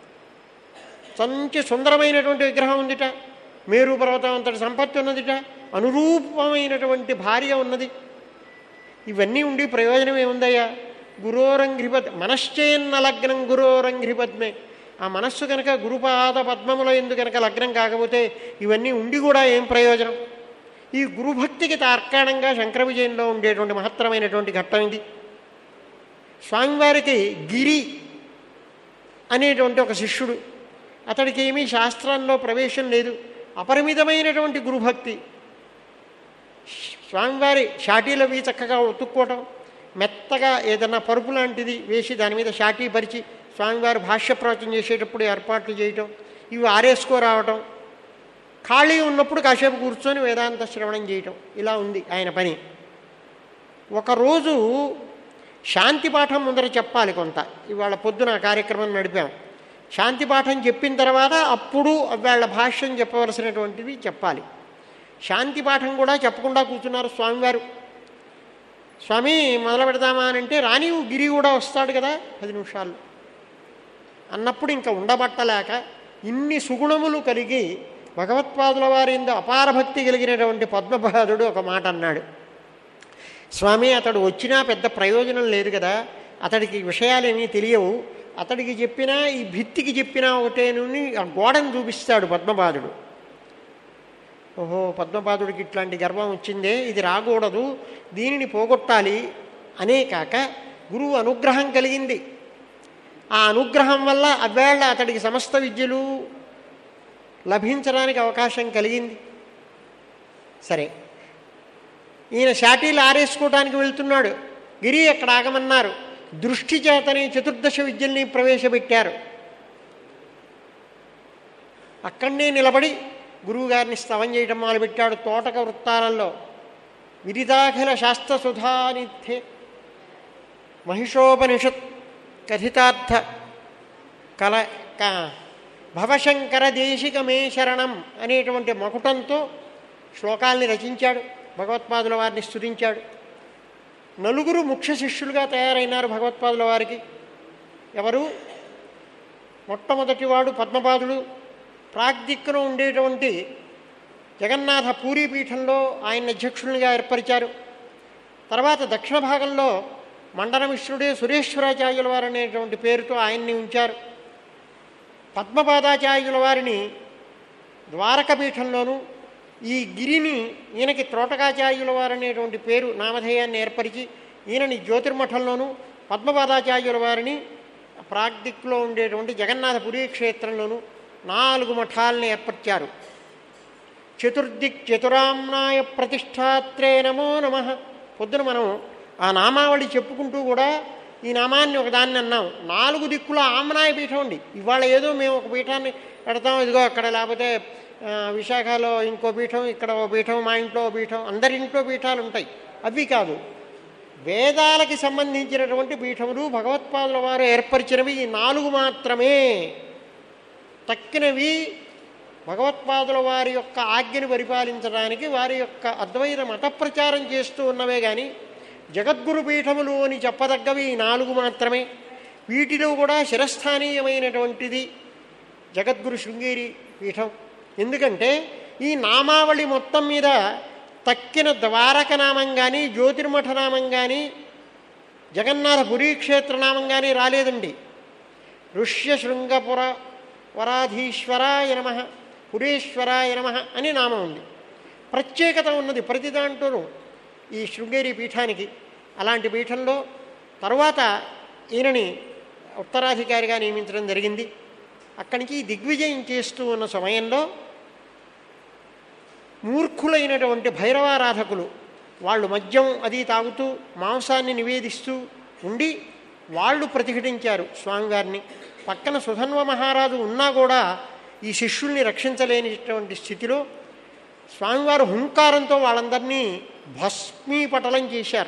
మంచి సుందరమైనటువంటి విగ్రహం ఉందిట మేరు పర్వతం అంతటి సంపత్తి ఉన్నదిట అనురూపమైనటువంటి భార్య ఉన్నది ఇవన్నీ ఉండి ప్రయోజనం ఏముందయ్యా గురోరంఘ్రిపద్ మనశ్చేన్న లగ్నం గురోరంఘ్రిపద్మే ఆ మనస్సు కనుక గురుపాద పద్మముల ఎందు కనుక లగ్నం కాకపోతే ఇవన్నీ ఉండి కూడా ఏం ప్రయోజనం ఈ గురుభక్తికి తార్కాణంగా శంకర విజయంలో ఉండేటువంటి మహత్తరమైనటువంటి ఘట్టం ఇది స్వామివారికి గిరి అనేటువంటి ఒక శిష్యుడు అతడికి ఏమీ శాస్త్రాల్లో ప్రవేశం లేదు అపరిమితమైనటువంటి గురుభక్తి స్వామివారి షాటీలవి చక్కగా ఉతుక్కోవటం మెత్తగా ఏదన్నా పరుపు లాంటిది వేసి దాని మీద షాటీ పరిచి స్వామివారు భాష్య ప్రవచనం చేసేటప్పుడు ఏర్పాట్లు చేయటం ఇవి ఆరేసుకోరావటం ఖాళీ ఉన్నప్పుడు కాసేపు కూర్చొని వేదాంత శ్రవణం చేయటం ఇలా ఉంది ఆయన పని ఒకరోజు శాంతి పాఠం ముందర చెప్పాలి కొంత ఇవాళ పొద్దున ఆ కార్యక్రమం నడిపాం శాంతి పాఠం చెప్పిన తర్వాత అప్పుడు వాళ్ళ భాష్యం చెప్పవలసినటువంటివి చెప్పాలి శాంతి పాఠం కూడా చెప్పకుండా కూర్చున్నారు స్వామివారు స్వామి మొదలు పెడదామా అని అంటే రానివు గిరి కూడా వస్తాడు కదా పది నిమిషాలు అన్నప్పుడు ఇంకా ఉండబట్టలేక ఇన్ని సుగుణములు కలిగి భగవత్పాదుల వారి ఎందు అపార భక్తి కలిగినటువంటి పద్మపాదుడు ఒక మాట అన్నాడు స్వామి అతడు వచ్చినా పెద్ద ప్రయోజనం లేదు కదా అతడికి విషయాలేమీ తెలియవు అతడికి చెప్పినా ఈ భిత్తికి చెప్పినా ఒకటేనుని ఆ గోడను చూపిస్తాడు పద్మపాదుడు ఓహో పద్మపాదుడికి ఇట్లాంటి గర్వం వచ్చిందే ఇది రాకూడదు దీనిని పోగొట్టాలి అనే కాక గురువు అనుగ్రహం కలిగింది ఆ అనుగ్రహం వల్ల అవేళ అతడికి సమస్త విద్యలు లభించడానికి అవకాశం కలిగింది సరే ఈయన షాటీలు ఆరేసుకోవడానికి వెళ్తున్నాడు గిరి అక్కడ ఆగమన్నారు దృష్టి చేతని చతుర్దశ విద్యల్ని ప్రవేశపెట్టారు అక్కడనే నిలబడి గురువుగారిని స్తవం చేయడం మొదలుపెట్టాడు తోటక వృత్తాలలో విదితాఖిల శాస్త్ర సుధానిథే మహిషోపనిషత్ కథితార్థ కల క భవశంకర దేశికమే శరణం అనేటువంటి మకుటంతో శ్లోకాల్ని రచించాడు భగవత్పాదుల వారిని స్తుతించాడు నలుగురు ముఖ్య శిష్యులుగా తయారైనారు భగవత్పాదుల వారికి ఎవరు మొట్టమొదటివాడు పద్మపాదుడు ప్రాగ్దిక్కున ఉండేటువంటి జగన్నాథ పూరీ పీఠంలో ఆయన అధ్యక్షులుగా ఏర్పరిచారు తర్వాత దక్షిణ భాగంలో మండనమిశ్రుడే సురేశ్వరాచార్యుల వారు అనేటువంటి పేరుతో ఆయన్ని ఉంచారు పద్మపాదాచార్యుల వారిని ద్వారక పీఠంలోనూ ఈ గిరిని ఈయనకి త్రోటకాచార్యుల వారు అనేటువంటి పేరు నామధేయాన్ని ఏర్పరిచి ఈయనని జ్యోతిర్మఠంలోనూ పద్మపాదాచార్యుల వారిని ప్రాగ్దిక్లో ఉండేటువంటి జగన్నాథపురి క్షేత్రంలోనూ నాలుగు మఠాలని ఏర్పరిచారు చతుర్దిక్ చతురామ్నాయ ప్రతిష్టాత్రే నమో నమ పొద్దున మనం ఆ నామావళి చెప్పుకుంటూ కూడా ఈ నామాన్ని ఒకదాన్ని అన్నాం నాలుగు దిక్కుల ఆమ్నాయ పీఠం ఉంది ఇవాళ ఏదో మేము ఒక పీఠాన్ని పెడతాం ఇదిగో అక్కడ లేకపోతే ఆ, విశాఖలో ఇంకో పీఠం ఇక్కడ ఓ పీఠం మా ఇంట్లో ఓ పీఠం అందరి ఇంట్లో పీఠాలు ఉంటాయి అవి కాదు వేదాలకి సంబంధించినటువంటి పీఠములు భగవత్పాదుల వారు ఏర్పరిచినవి ఈ నాలుగు మాత్రమే తక్కినవి భగవత్పాదుల వారి యొక్క ఆజ్ఞను పరిపాలించడానికి వారి యొక్క అద్వైత మత ప్రచారం చేస్తూ ఉన్నవే కానీ జగద్గురు పీఠములు అని చెప్పదగ్గవి ఈ నాలుగు మాత్రమే వీటిలో కూడా శిరస్థానీయమైనటువంటిది జగద్గురు శృంగేరి పీఠం ఎందుకంటే ఈ నామావళి మొత్తం మీద తక్కిన ద్వారక నామం కానీ జ్యోతిర్మఠ నామం కానీ జగన్నాథ పురీక్షేత్ర నామం కానీ రాలేదండి ఋష్య శృంగపుర వరాధీశ్వరాయ నమ పురేశ్వరాయ నమ అని నామం ఉంది ప్రత్యేకత ఉన్నది ప్రతి దాంట్లోనూ ఈ శృంగేరి పీఠానికి అలాంటి పీఠంలో తరువాత ఈయనని ఉత్తరాధికారిగా నియమించడం జరిగింది అక్కడి నుంచి దిగ్విజయం చేస్తూ ఉన్న సమయంలో మూర్ఖులైనటువంటి భైరవారాధకులు వాళ్ళు మద్యం అది తాగుతూ మాంసాన్ని నివేదిస్తూ ఉండి వాళ్ళు ప్రతిఘటించారు స్వామివారిని పక్కన సుధన్వ మహారాజు ఉన్నా కూడా ఈ శిష్యుల్ని రక్షించలేనిటువంటి స్థితిలో స్వామివారు హుంకారంతో వాళ్ళందరినీ భస్మీపటలం చేశారు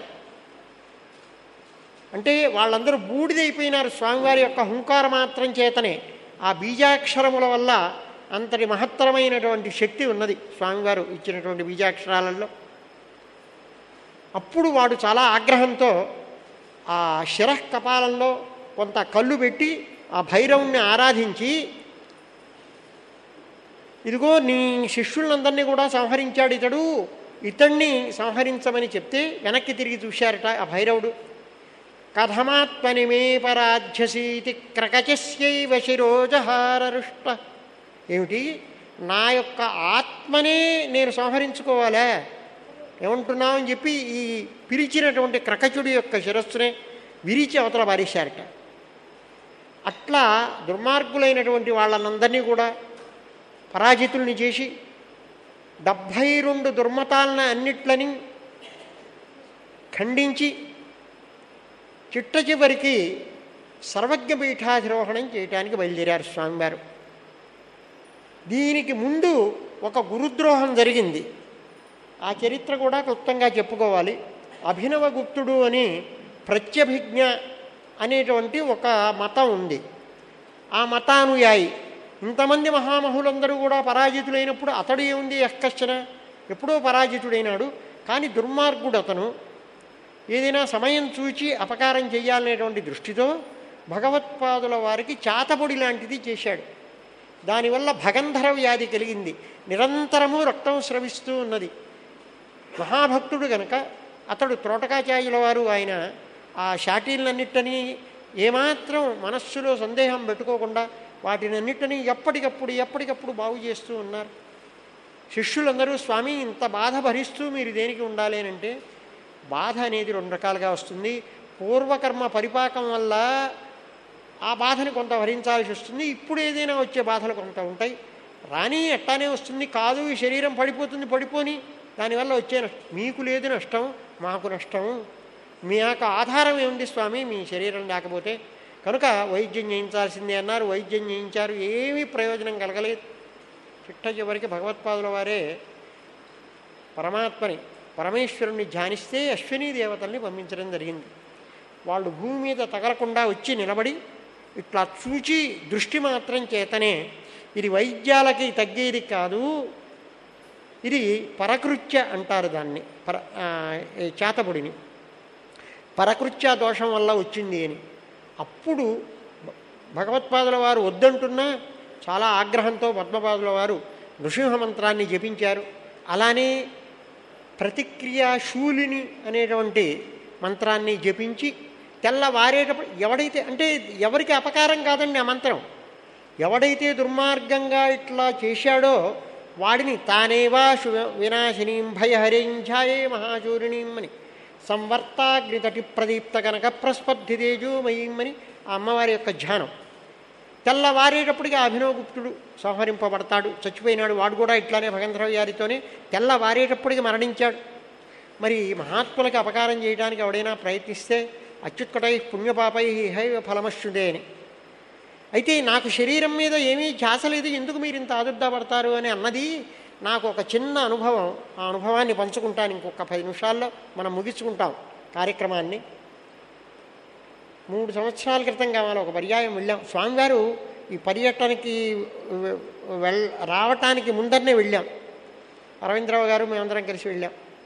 అంటే వాళ్ళందరూ బూడిదైపోయినారు స్వామివారి యొక్క హుంకార మాత్రం చేతనే ఆ బీజాక్షరముల వల్ల అంతటి మహత్తరమైనటువంటి శక్తి ఉన్నది స్వామివారు ఇచ్చినటువంటి బీజాక్షరాలలో అప్పుడు వాడు చాలా ఆగ్రహంతో ఆ శిరః కపాలంలో కొంత కళ్ళు పెట్టి ఆ భైరవుణ్ణి ఆరాధించి ఇదిగో నీ శిష్యులందరినీ కూడా సంహరించాడు ఇతడు ఇతన్ని సంహరించమని చెప్తే వెనక్కి తిరిగి చూశారట ఆ భైరవుడు కథమాత్మని మే పరాధ్యసీతి క్రకచస్యైవ శిరోజహారరుష్ట ఏమిటి నా యొక్క ఆత్మనే నేను సంహరించుకోవాలా ఏమంటున్నావు అని చెప్పి ఈ పిలిచినటువంటి క్రకచుడి యొక్క శిరస్సునే విరిచి అవతల పారేశారట అట్లా దుర్మార్గులైనటువంటి వాళ్ళనందరినీ కూడా పరాజితుల్ని చేసి డెబ్భై రెండు దుర్మతాలను అన్నిట్లని ఖండించి చిట్ట చివరికి సర్వజ్ఞ పీఠాధిరోహణం చేయటానికి బయలుదేరారు స్వామివారు దీనికి ముందు ఒక గురుద్రోహం జరిగింది ఆ చరిత్ర కూడా క్లుప్తంగా చెప్పుకోవాలి అభినవ గుప్తుడు అని ప్రత్యభిజ్ఞ అనేటువంటి ఒక మతం ఉంది ఆ మతానుయాయి ఇంతమంది మహామహులందరూ కూడా పరాజితులైనప్పుడు అతడు ఏముంది ఎక్కశ్చన ఎప్పుడో పరాజితుడైనాడు కానీ దుర్మార్గుడు అతను ఏదైనా సమయం చూచి అపకారం చేయాలనేటువంటి దృష్టితో భగవత్పాదుల వారికి చాతపొడి లాంటిది చేశాడు దానివల్ల భగంధర వ్యాధి కలిగింది నిరంతరము రక్తం స్రవిస్తూ ఉన్నది మహాభక్తుడు గనక అతడు త్రోటకాచార్యుల వారు ఆయన ఆ షాటీలన్నిటినీ ఏమాత్రం మనస్సులో సందేహం పెట్టుకోకుండా వాటినన్నిటినీ ఎప్పటికప్పుడు ఎప్పటికప్పుడు బాగు చేస్తూ ఉన్నారు శిష్యులందరూ స్వామి ఇంత బాధ భరిస్తూ మీరు దేనికి ఉండాలి అని అంటే బాధ అనేది రెండు రకాలుగా వస్తుంది పూర్వకర్మ పరిపాకం వల్ల ఆ బాధని కొంత భరించాల్సి వస్తుంది ఇప్పుడు ఏదైనా వచ్చే బాధలు కొంత ఉంటాయి రాని ఎట్టానే వస్తుంది కాదు ఈ శరీరం పడిపోతుంది పడిపోని దానివల్ల వచ్చే నష్టం మీకు లేదు నష్టం మాకు నష్టం మీ యొక్క ఆధారం ఏముంది స్వామి మీ శరీరం లేకపోతే కనుక వైద్యం చేయించాల్సిందే అన్నారు వైద్యం చేయించారు ఏమీ ప్రయోజనం కలగలేదు చిట్ట చివరికి భగవత్పాదుల వారే పరమాత్మని పరమేశ్వరుణ్ణి ధ్యానిస్తే అశ్వినీ దేవతల్ని పంపించడం జరిగింది వాళ్ళు భూమి మీద తగలకుండా వచ్చి నిలబడి ఇట్లా చూచి దృష్టి మాత్రం చేతనే ఇది వైద్యాలకి తగ్గేది కాదు ఇది పరకృత్య అంటారు దాన్ని పర ఆ, ఈ చేతబుడిని పరకృత్య దోషం వల్ల వచ్చింది అని అప్పుడు భ- భగవత్పాదుల వారు వద్దంటున్నా చాలా ఆగ్రహంతో పద్మపాదుల వారు నృసింహ మంత్రాన్ని జపించారు అలానే ప్రతిక్రియాశూలిని అనేటువంటి మంత్రాన్ని జపించి తెల్లవారేటప్పుడు ఎవడైతే అంటే ఎవరికి అపకారం కాదండి ఆ మంత్రం ఎవడైతే దుర్మార్గంగా ఇట్లా చేశాడో వాడిని తానేవా శు వినాశినీం భయహరింఛాయే మహాచూరిణీం అని సంవర్తాగ్నితటి ప్రదీప్త కనుక ప్రస్పర్ధి తేజోమయీం అని ఆ అమ్మవారి యొక్క ధ్యానం తెల్లవారేటప్పటికి ఆ అభినవగుప్తుడు సంహరింపబడతాడు చచ్చిపోయినాడు వాడు కూడా ఇట్లానే భగంధరవ్యాధితోనే తెల్లవారేటప్పటికి మరణించాడు మరి మహాత్ములకి అపకారం చేయడానికి ఎవడైనా ప్రయత్నిస్తే అత్యుత్కటై పుణ్యపాపై హైవ ఫలమశ్యుదే అని అయితే నాకు శరీరం మీద ఏమీ ధ్యాస లేదు ఎందుకు మీరు ఇంత ఆదుర్దాపడతారు అని అన్నది నాకు ఒక చిన్న అనుభవం ఆ అనుభవాన్ని పంచుకుంటాను ఇంకొక పది నిమిషాల్లో మనం ముగించుకుంటాం కార్యక్రమాన్ని మూడు సంవత్సరాల క్రితం కావాలి ఒక పర్యాయం వెళ్ళాం స్వామివారు ఈ పర్యటనకి వె- వెళ్ రావటానికి ముందరనే వెళ్ళాం అరవిందరావు గారు మేమందరం కలిసి వెళ్ళాం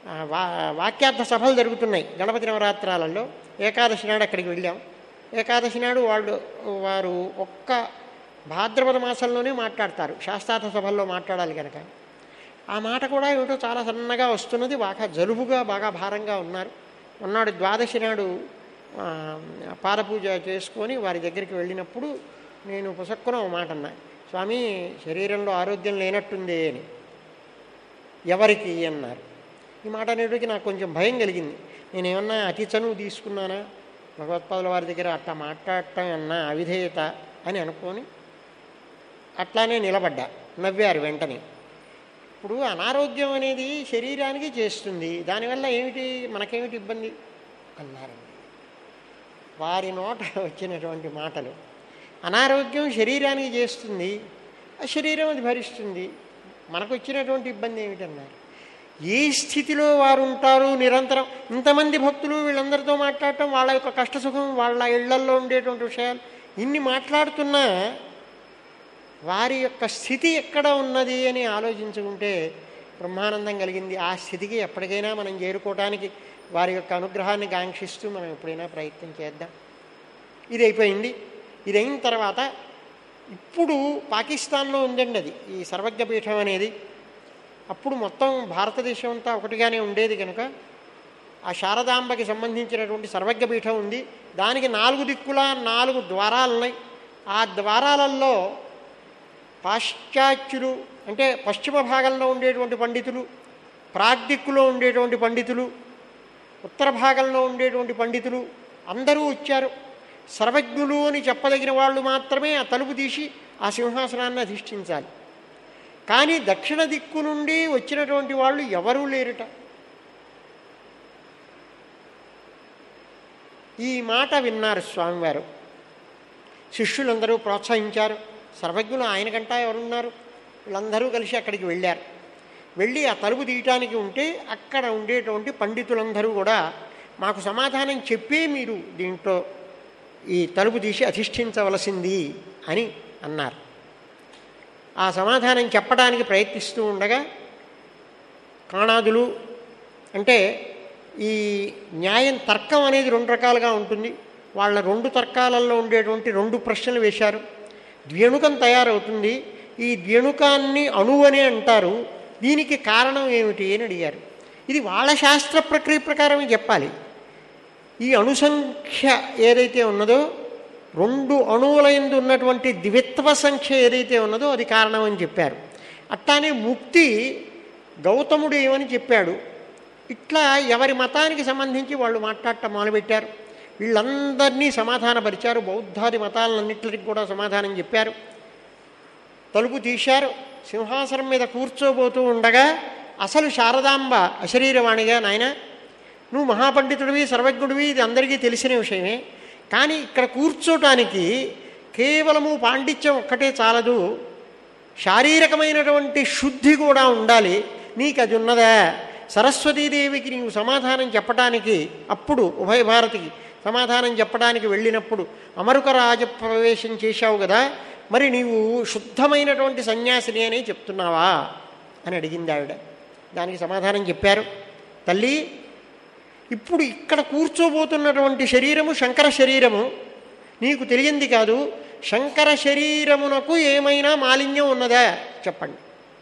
ఆ, వా వాక్యార్థ సభలు జరుగుతున్నాయి గణపతి నవరాత్రాలలో ఏకాదశి నాడు అక్కడికి వెళ్ళాం ఏకాదశి నాడు వాళ్ళు వారు ఒక్క భాద్రపద మాసంలోనే మాట్లాడతారు శాస్త్రార్థ సభల్లో మాట్లాడాలి కనుక ఆ మాట కూడా ఏమిటో చాలా సన్నగా వస్తున్నది బాగా జలుబుగా బాగా భారంగా ఉన్నారు ఉన్నాడు ద్వాదశి నాడు ఆ, పాదపూజ చేసుకొని వారి దగ్గరికి వెళ్ళినప్పుడు నేను పుసక్కున ఒక మాట అన్నా స్వామి శరీరంలో ఆరోగ్యం లేనట్టుంది అని ఎవరికి అన్నారు ఈ మాట అనేటికి నాకు కొంచెం భయం కలిగింది నేనేమన్నా అతి చనువు తీసుకున్నానా భగవత్పాదుల వారి దగ్గర అట్లా మాట్లాడటం అన్నా అవిధేయత అని అనుకొని అట్లానే నిలబడ్డా నవ్వారు వెంటనే ఇప్పుడు అనారోగ్యం అనేది శరీరానికి చేస్తుంది దానివల్ల ఏమిటి మనకేమిటి ఇబ్బంది అన్నారండి వారి నోట వచ్చినటువంటి మాటలు అనారోగ్యం శరీరానికి చేస్తుంది ఆ శరీరం అది భరిస్తుంది మనకు వచ్చినటువంటి ఇబ్బంది ఏమిటన్నారు ఏ స్థితిలో వారు ఉంటారు నిరంతరం ఇంతమంది భక్తులు వీళ్ళందరితో మాట్లాడటం వాళ్ళ యొక్క కష్టసుఖం వాళ్ళ ఇళ్లల్లో ఉండేటువంటి విషయాలు ఇన్ని మాట్లాడుతున్నా వారి యొక్క స్థితి ఎక్కడ ఉన్నది అని ఆలోచించుకుంటే బ్రహ్మానందం కలిగింది ఆ స్థితికి ఎప్పటికైనా మనం చేరుకోవడానికి వారి యొక్క అనుగ్రహాన్ని కాంక్షిస్తూ మనం ఎప్పుడైనా ప్రయత్నం చేద్దాం ఇది అయిపోయింది ఇది అయిన తర్వాత ఇప్పుడు పాకిస్తాన్లో ఉందండి అది ఈ సర్వజ్ఞ పీఠం అనేది అప్పుడు మొత్తం భారతదేశం అంతా ఒకటిగానే ఉండేది కనుక ఆ శారదాంబకి సంబంధించినటువంటి సర్వజ్ఞ పీఠం ఉంది దానికి నాలుగు దిక్కుల నాలుగు ద్వారాలు ఉన్నాయి ఆ ద్వారాలలో పాశ్చాత్యులు అంటే పశ్చిమ భాగంలో ఉండేటువంటి పండితులు ప్రాగ్దిక్కులో ఉండేటువంటి పండితులు ఉత్తర భాగంలో ఉండేటువంటి పండితులు అందరూ వచ్చారు సర్వజ్ఞులు అని చెప్పదగిన వాళ్ళు మాత్రమే ఆ తలుపు తీసి ఆ సింహాసనాన్ని అధిష్ఠించాలి కానీ దక్షిణ దిక్కు నుండి వచ్చినటువంటి వాళ్ళు ఎవరూ లేరుట ఈ మాట విన్నారు స్వామివారు శిష్యులందరూ ప్రోత్సహించారు సర్వజ్ఞులు ఆయన కంటా ఎవరున్నారు వీళ్ళందరూ కలిసి అక్కడికి వెళ్ళారు వెళ్ళి ఆ తలుపు తీయటానికి ఉంటే అక్కడ ఉండేటువంటి పండితులందరూ కూడా మాకు సమాధానం చెప్పే మీరు దీంట్లో ఈ తలుపు తీసి అధిష్ఠించవలసింది అని అన్నారు ఆ సమాధానం చెప్పడానికి ప్రయత్నిస్తూ ఉండగా కాణాదులు అంటే ఈ న్యాయం తర్కం అనేది రెండు రకాలుగా ఉంటుంది వాళ్ళ రెండు తర్కాలలో ఉండేటువంటి రెండు ప్రశ్నలు వేశారు ద్వ్యణుకం తయారవుతుంది ఈ ద్వ్యణుకాన్ని అణువు అని అంటారు దీనికి కారణం ఏమిటి అని అడిగారు ఇది వాళ్ళ శాస్త్ర ప్రక్రియ ప్రకారమే చెప్పాలి ఈ అణుసంఖ్య ఏదైతే ఉన్నదో రెండు అణువుల ఎందు ఉన్నటువంటి ద్విత్వ సంఖ్య ఏదైతే ఉన్నదో అది కారణం అని చెప్పారు అట్లానే ముక్తి గౌతముడు ఏమని చెప్పాడు ఇట్లా ఎవరి మతానికి సంబంధించి వాళ్ళు మాట్లాడటం మొదలుపెట్టారు వీళ్ళందరినీ సమాధానపరిచారు బౌద్ధాది మతాలన్నింటికి కూడా సమాధానం చెప్పారు తలుపు తీశారు సింహాసనం మీద కూర్చోబోతూ ఉండగా అసలు శారదాంబ అశరీరవాణిగా నాయన నువ్వు మహాపండితుడివి సర్వజ్ఞుడివి ఇది అందరికీ తెలిసిన విషయమే కానీ ఇక్కడ కూర్చోటానికి కేవలము పాండిత్యం ఒక్కటే చాలదు శారీరకమైనటువంటి శుద్ధి కూడా ఉండాలి నీకు అది ఉన్నదా సరస్వతీదేవికి నీవు సమాధానం చెప్పడానికి అప్పుడు ఉభయ భారతికి సమాధానం చెప్పడానికి వెళ్ళినప్పుడు అమరుక రాజ ప్రవేశం చేశావు కదా మరి నీవు శుద్ధమైనటువంటి సన్యాసిని అనే చెప్తున్నావా అని అడిగింది ఆవిడ దానికి సమాధానం చెప్పారు తల్లి ఇప్పుడు ఇక్కడ కూర్చోబోతున్నటువంటి శరీరము శంకర శరీరము నీకు తెలియంది కాదు శంకర శరీరమునకు ఏమైనా మాలిన్యం ఉన్నదా చెప్పండి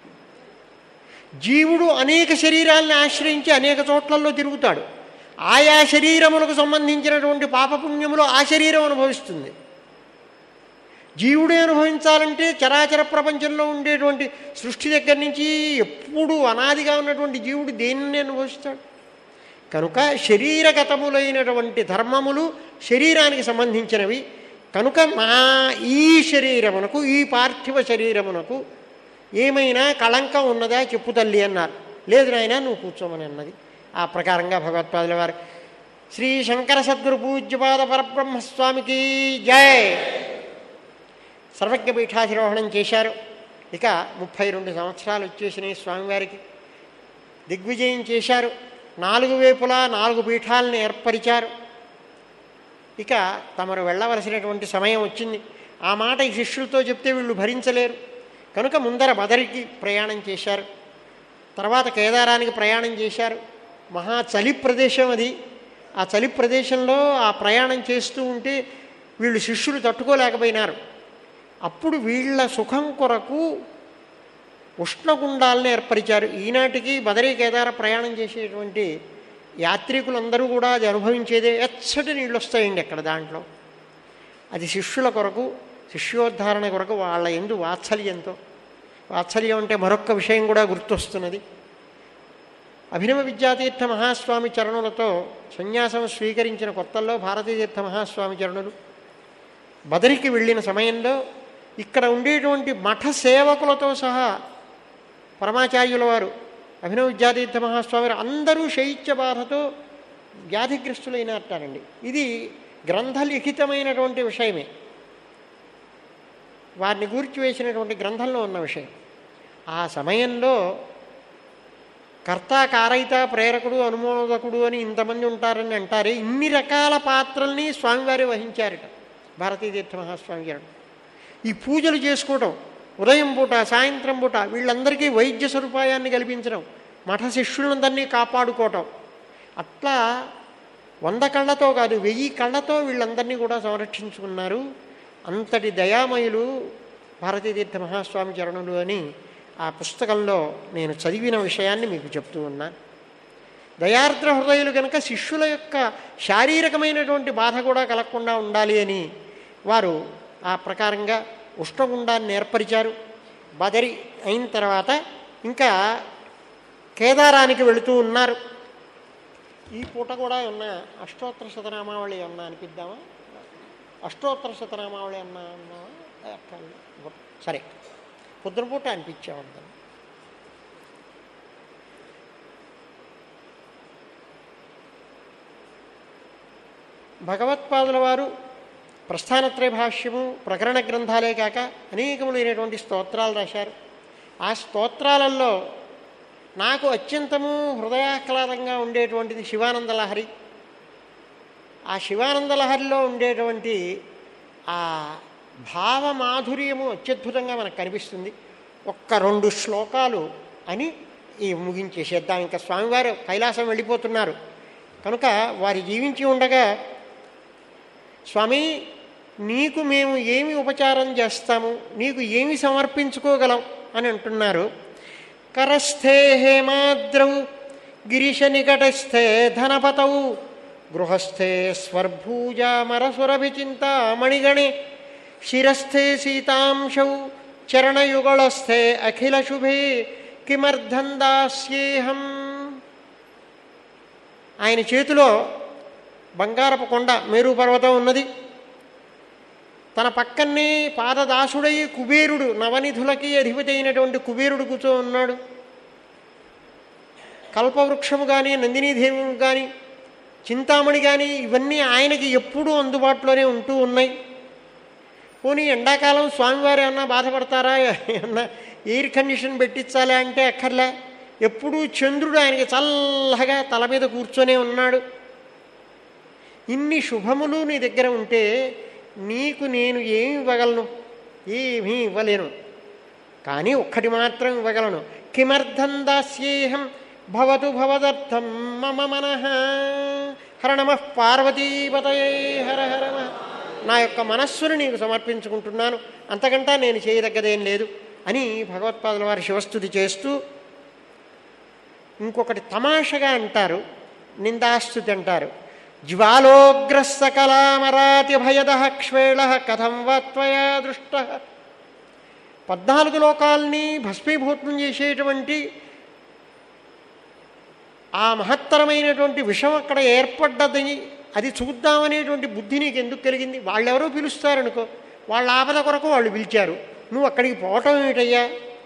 జీవుడు అనేక శరీరాలను ఆశ్రయించి అనేక చోట్లలో తిరుగుతాడు ఆయా శరీరములకు సంబంధించినటువంటి పాపపుణ్యములు ఆ శరీరం అనుభవిస్తుంది జీవుడే అనుభవించాలంటే చరాచర ప్రపంచంలో ఉండేటువంటి సృష్టి దగ్గర నుంచి ఎప్పుడు అనాదిగా ఉన్నటువంటి జీవుడు దేనిని అనుభవిస్తాడు కనుక శరీరగతములైనటువంటి ధర్మములు శరీరానికి సంబంధించినవి కనుక మా ఈ శరీరమునకు ఈ పార్థివ శరీరమునకు ఏమైనా కళంకం ఉన్నదా చెప్పు తల్లి అన్నారు లేదు నాయన నువ్వు కూర్చోమని అన్నది ఆ ప్రకారంగా భగవత్పాదుల వారు శ్రీ శంకర సద్గురు పూజ్యపాద పరబ్రహ్మస్వామికి జై సర్వజ్ఞ పీఠాధిరోహణం చేశారు ఇక ముప్పై రెండు సంవత్సరాలు వచ్చేసినాయి స్వామివారికి దిగ్విజయం చేశారు నాలుగు వైపులా నాలుగు పీఠాలను ఏర్పరిచారు ఇక తమరు వెళ్ళవలసినటువంటి సమయం వచ్చింది ఆ మాట ఈ శిష్యులతో చెప్తే వీళ్ళు భరించలేరు కనుక ముందర బదరికి ప్రయాణం చేశారు తర్వాత కేదారానికి ప్రయాణం చేశారు మహా చలి ప్రదేశం అది ఆ చలి ప్రదేశంలో ఆ ప్రయాణం చేస్తూ ఉంటే వీళ్ళు శిష్యులు తట్టుకోలేకపోయినారు అప్పుడు వీళ్ళ సుఖం కొరకు ఉష్ణగుండాలను ఏర్పరిచారు ఈనాటికి బదరీ కేదార ప్రయాణం చేసేటువంటి యాత్రికులందరూ కూడా అది అనుభవించేదే ఎచ్చటి నీళ్ళు వస్తాయండి అక్కడ దాంట్లో అది శిష్యుల కొరకు శిష్యోద్ధారణ కొరకు వాళ్ళ ఎందు వాత్సల్యంతో వాత్సల్యం అంటే మరొక్క విషయం కూడా గుర్తొస్తున్నది అభినవ విద్యాతీర్థ మహాస్వామి చరణులతో సన్యాసం స్వీకరించిన కొత్తల్లో భారతీతీర్థ మహాస్వామి చరణులు బదరికి వెళ్ళిన సమయంలో ఇక్కడ ఉండేటువంటి మఠ సేవకులతో సహా పరమాచార్యుల వారు అభినవ విద్యాతీర్థ మహాస్వామి వారు అందరూ శైత్య బాధతో వ్యాధిగ్రస్తులైన అంటారండి ఇది గ్రంథలిఖితమైనటువంటి విషయమే వారిని గూర్చి వేసినటువంటి గ్రంథంలో ఉన్న విషయం ఆ సమయంలో కర్త కారయిత ప్రేరకుడు అనుమోదకుడు అని ఇంతమంది ఉంటారని అంటారే ఇన్ని రకాల పాత్రల్ని స్వామివారి వహించారట భారతీతీర్థ మహాస్వామి గారు ఈ పూజలు చేసుకోవటం ఉదయం పూట సాయంత్రం పూట వీళ్ళందరికీ వైద్య సదుపాయాన్ని కల్పించడం మఠ శిష్యులందరినీ కాపాడుకోవటం అట్లా వంద కళ్ళతో కాదు వెయ్యి కళ్ళతో వీళ్ళందరినీ కూడా సంరక్షించుకున్నారు అంతటి దయామయులు భారతీతీర్థ మహాస్వామి చరణులు అని ఆ పుస్తకంలో నేను చదివిన విషయాన్ని మీకు చెప్తూ ఉన్నా దయార్ద్ర హృదయులు కనుక శిష్యుల యొక్క శారీరకమైనటువంటి బాధ కూడా కలగకుండా ఉండాలి అని వారు ఆ ప్రకారంగా ఉష్ణగుండాన్ని ఏర్పరిచారు బదరి అయిన తర్వాత ఇంకా కేదారానికి వెళుతూ ఉన్నారు ఈ పూట కూడా ఉన్న అష్టోత్తర శతనామావళి అన్నా అనిపిద్దామా అష్టోత్తర శతనామావళి అన్నా అన్నావా అక్కర్లే. సరే పొద్దున పూట అనిపించామంతా భగవత్పాదుల వారు ప్రస్థానత్రయ భాష్యము ప్రకరణ గ్రంథాలే కాక అనేకములైనటువంటి స్తోత్రాలు రాశారు ఆ స్తోత్రాలలో నాకు అత్యంతము హృదయాహ్లాదంగా ఉండేటువంటిది శివానంద లహరి ఆ శివానంద లహరిలో ఉండేటువంటి ఆ భావమాధుర్యము అత్యద్భుతంగా మనకు కనిపిస్తుంది ఒక్క రెండు శ్లోకాలు అని ఈ ముగించేసేద్దాం ఇంకా స్వామివారు కైలాసం వెళ్ళిపోతున్నారు కనుక వారి జీవించి ఉండగా స్వామి నీకు మేము ఏమి ఉపచారం చేస్తాము నీకు ఏమి సమర్పించుకోగలం అని అంటున్నారు కరస్థే హేమాద్రౌ గిరిశ నికటస్థే ధనపతౌ గృహస్థే స్వర్భూజామరసురభిచింతా మణిగణే శిరస్థే సీతాంశౌ చరణయుగళస్థే అఖిల శుభే కిమర్థం దాస్యేహం ఆయన చేతిలో బంగారపు కొండ మేరు పర్వతం ఉన్నది తన పక్కనే పాదదాసుడై కుబేరుడు నవనిధులకి అధిపతి అయినటువంటి కుబేరుడు కూర్చో ఉన్నాడు కల్పవృక్షము కానీ నందినీదేవి కానీ చింతామణి కానీ ఇవన్నీ ఆయనకి ఎప్పుడూ అందుబాటులోనే ఉంటూ ఉన్నాయి పోనీ ఎండాకాలం స్వామివారు ఏమన్నా బాధపడతారా ఏమన్నా ఎయిర్ కండిషన్ పెట్టించాలా అంటే అక్కర్లే ఎప్పుడూ చంద్రుడు ఆయనకి చల్లగా తల మీద కూర్చొనే ఉన్నాడు ఇన్ని శుభములు నీ దగ్గర ఉంటే నీకు నేను ఏమి ఇవ్వగలను ఏమీ ఇవ్వలేను కానీ ఒక్కటి మాత్రం ఇవ్వగలను కిమర్థం దాస్యేహం భవతు భవదర్థం మమ మనః హర నమ పార్వతీపతయే హర హర నమః. నా యొక్క మనస్సును నీకు సమర్పించుకుంటున్నాను అంతకంటా నేను చేయదగ్గదేం లేదు అని భగవత్పాదుల వారి శివస్థుతి చేస్తూ ఇంకొకటి తమాషగా అంటారు నిందాస్తుతి అంటారు జ్వాలోగ్రస్సకలామరాతి భయద క్షేళ కథం వా త్వయా దృష్ట పద్నాలుగు లోకాల్ని భస్మీభూతం చేసేటువంటి ఆ మహత్తరమైనటువంటి విషం అక్కడ ఏర్పడ్డదని అది చూద్దామనేటువంటి బుద్ధి నీకు ఎందుకు కలిగింది వాళ్ళెవరో పిలుస్తారనుకో వాళ్ళ ఆపద కొరకు వాళ్ళు పిలిచారు నువ్వు అక్కడికి పోవటం ఏమిటయ్యా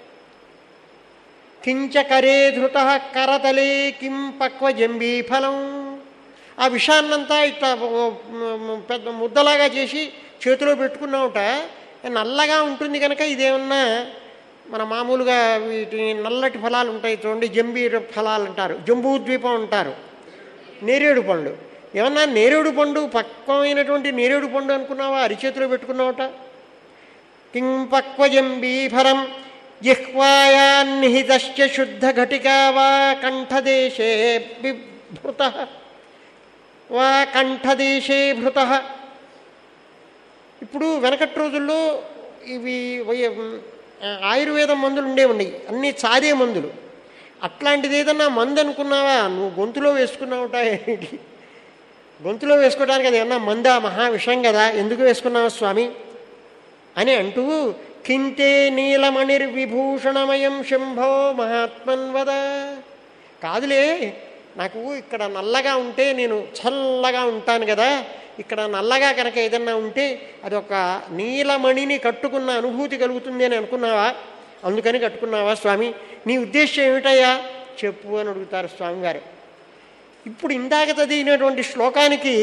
కించకరే ధృత కరతలే కిం పక్వ జంబీ ఫలం ఆ విషాన్నంతా ఇట్లా పెద్ద ముద్దలాగా చేసి చేతిలో పెట్టుకున్నావుట నల్లగా ఉంటుంది కనుక ఇదేమన్నా మన మామూలుగా వీటి నల్లటి ఫలాలు ఉంటాయి చూడండి జంబీర ఫలాలు అంటారు జంబూ ద్వీపం అంటారు నేరేడు పండు ఏమన్నా నేరేడు పండు పక్వమైనటువంటి నేరేడు పండు అనుకున్నావా అరిచేతిలో పెట్టుకున్నావట కిం పక్వజంబీఫలం జిహ్వాయాన్నిహితశ్చ శుద్ధ ఘటికా వా కంఠదేశే బి భృత వా కంఠదేశే భృత ఇప్పుడు వెనకటి రోజుల్లో ఇవి వయ- ఆ, ఆయుర్వేదం మందులు ఉండేవండి అన్నీ చాదే మందులు అట్లాంటిది ఏదన్నా మందు అనుకున్నావా నువ్వు గొంతులో వేసుకున్నావుట ఏంటి గొంతులో వేసుకోవడానికి అది ఏమన్నా మందా మహా విషయం కదా ఎందుకు వేసుకున్నావు స్వామి అని అంటూ కింతే నీలమణిర్విభూషణమయం శంభో మహాత్మన్ వద కాదులే నాకు ఇక్కడ నల్లగా ఉంటే నేను చల్లగా ఉంటాను కదా ఇక్కడ నల్లగా కనుక ఏదన్నా ఉంటే అది ఒక నీలమణిని కట్టుకున్న అనుభూతి కలుగుతుంది అని అనుకున్నావా అందుకని కట్టుకున్నావా స్వామి నీ ఉద్దేశం ఏమిటయ్యా చెప్పు అని అడుగుతారు స్వామివారు ఇప్పుడు ఇందాక చదివినటువంటి శ్లోకానికి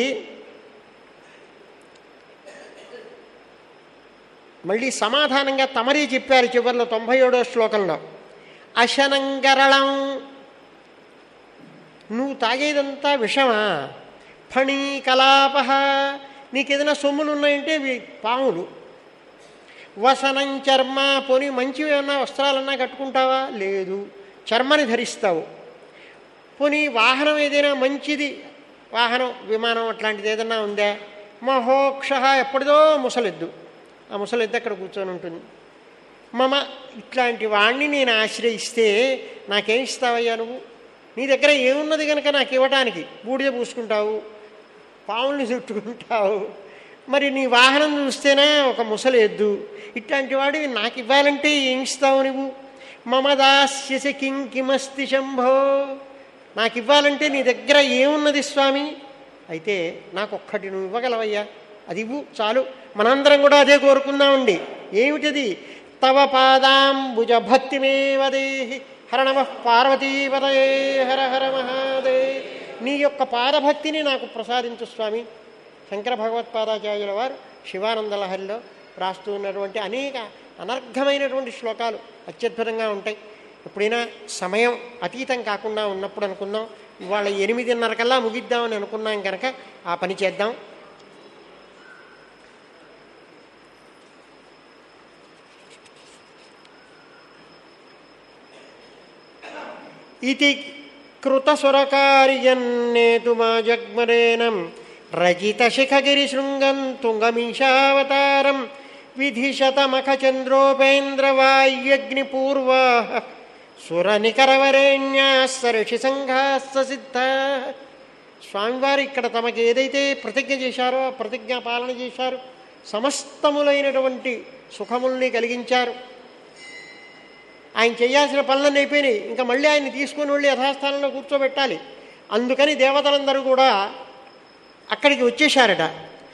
మళ్ళీ సమాధానంగా తమరీ చెప్పారు చివరిలో తొంభై ఏడో శ్లోకంలో అశనంగరళం నువ్వు తాగేదంతా విషమా ఫణి కలాప నీకేదైనా సొమ్ములు ఉన్నాయంటే ఇవి పాములు వసనం చర్మ పోని మంచివి ఏమన్నా వస్త్రాలన్నా కట్టుకుంటావా లేదు చర్మని ధరిస్తావు పోనీ వాహనం ఏదైనా మంచిది వాహనం విమానం అట్లాంటిది ఏదన్నా ఉందా మహోక్ష ఎప్పటిదో ముసలెద్దు ఆ ముసలెద్దు అక్కడ కూర్చొని ఉంటుంది మమ ఇట్లాంటి వాణ్ణి నేను ఆశ్రయిస్తే నాకేం ఇస్తావయ్యా నువ్వు నీ దగ్గర ఏమున్నది కనుక నాకు ఇవ్వటానికి బూడిద పూసుకుంటావు పాముల్ని చుట్టుకుంటావు మరి నీ వాహనం చూస్తేనే ఒక ముసలెద్దు ఇట్లాంటి వాడివి నాకు ఇవ్వాలంటే ఏం ఇస్తావు నువ్వు మమ దాస్యసి కిం కిమస్తి శంభో నాకు ఇవ్వాలంటే నీ దగ్గర ఏమున్నది స్వామి అయితే నాకు ఒక్కటి నువ్వు ఇవ్వగలవయ్యా అది ఇవ్వు చాలు మనందరం కూడా అదే కోరుకుందామండి ఏమిటిది తవ పాదాంబుజ భక్తిమేవ దేహి హర నమ పార్వతీపదయే హర హర మహాదే నీ యొక్క పాదభక్తిని నాకు ప్రసాదించు స్వామి శంకర భగవత్పాదాచార్యుల వారు శివానంద లహరిలో రాస్తూ ఉన్నటువంటి అనేక అనర్ఘమైనటువంటి శ్లోకాలు అత్యద్భుతంగా ఉంటాయి ఎప్పుడైనా సమయం అతీతం కాకుండా ఉన్నప్పుడు అనుకుందాం ఇవాళ ఎనిమిదిన్నర కల్లా ముగిద్దామని అనుకున్నాం కనుక ఆ పని చేద్దాం ఇది కృతసురకార్యన్నేతు మా జగ్మరేనం రజిత శిఖగిరి శృంగం తుంగమీశావతారం విధిశతమఖ చంద్రోపేంద్ర వాయ్యగ్నిపూర్వా సురనికరవరేణ్యా సరిషి సంఘాస్త సిద్ధ స్వామివారు ఇక్కడ తమకి ఏదైతే ప్రతిజ్ఞ చేశారో ఆ ప్రతిజ్ఞా పాలన చేశారు సమస్తములైనటువంటి సుఖముల్ని కలిగించారు ఆయన చేయాల్సిన పనులన్నీ అయిపోయినాయి ఇంకా మళ్ళీ ఆయన్ని తీసుకొని వెళ్ళి యథాస్థానంలో కూర్చోబెట్టాలి అందుకని దేవతలందరూ కూడా అక్కడికి వచ్చేశారట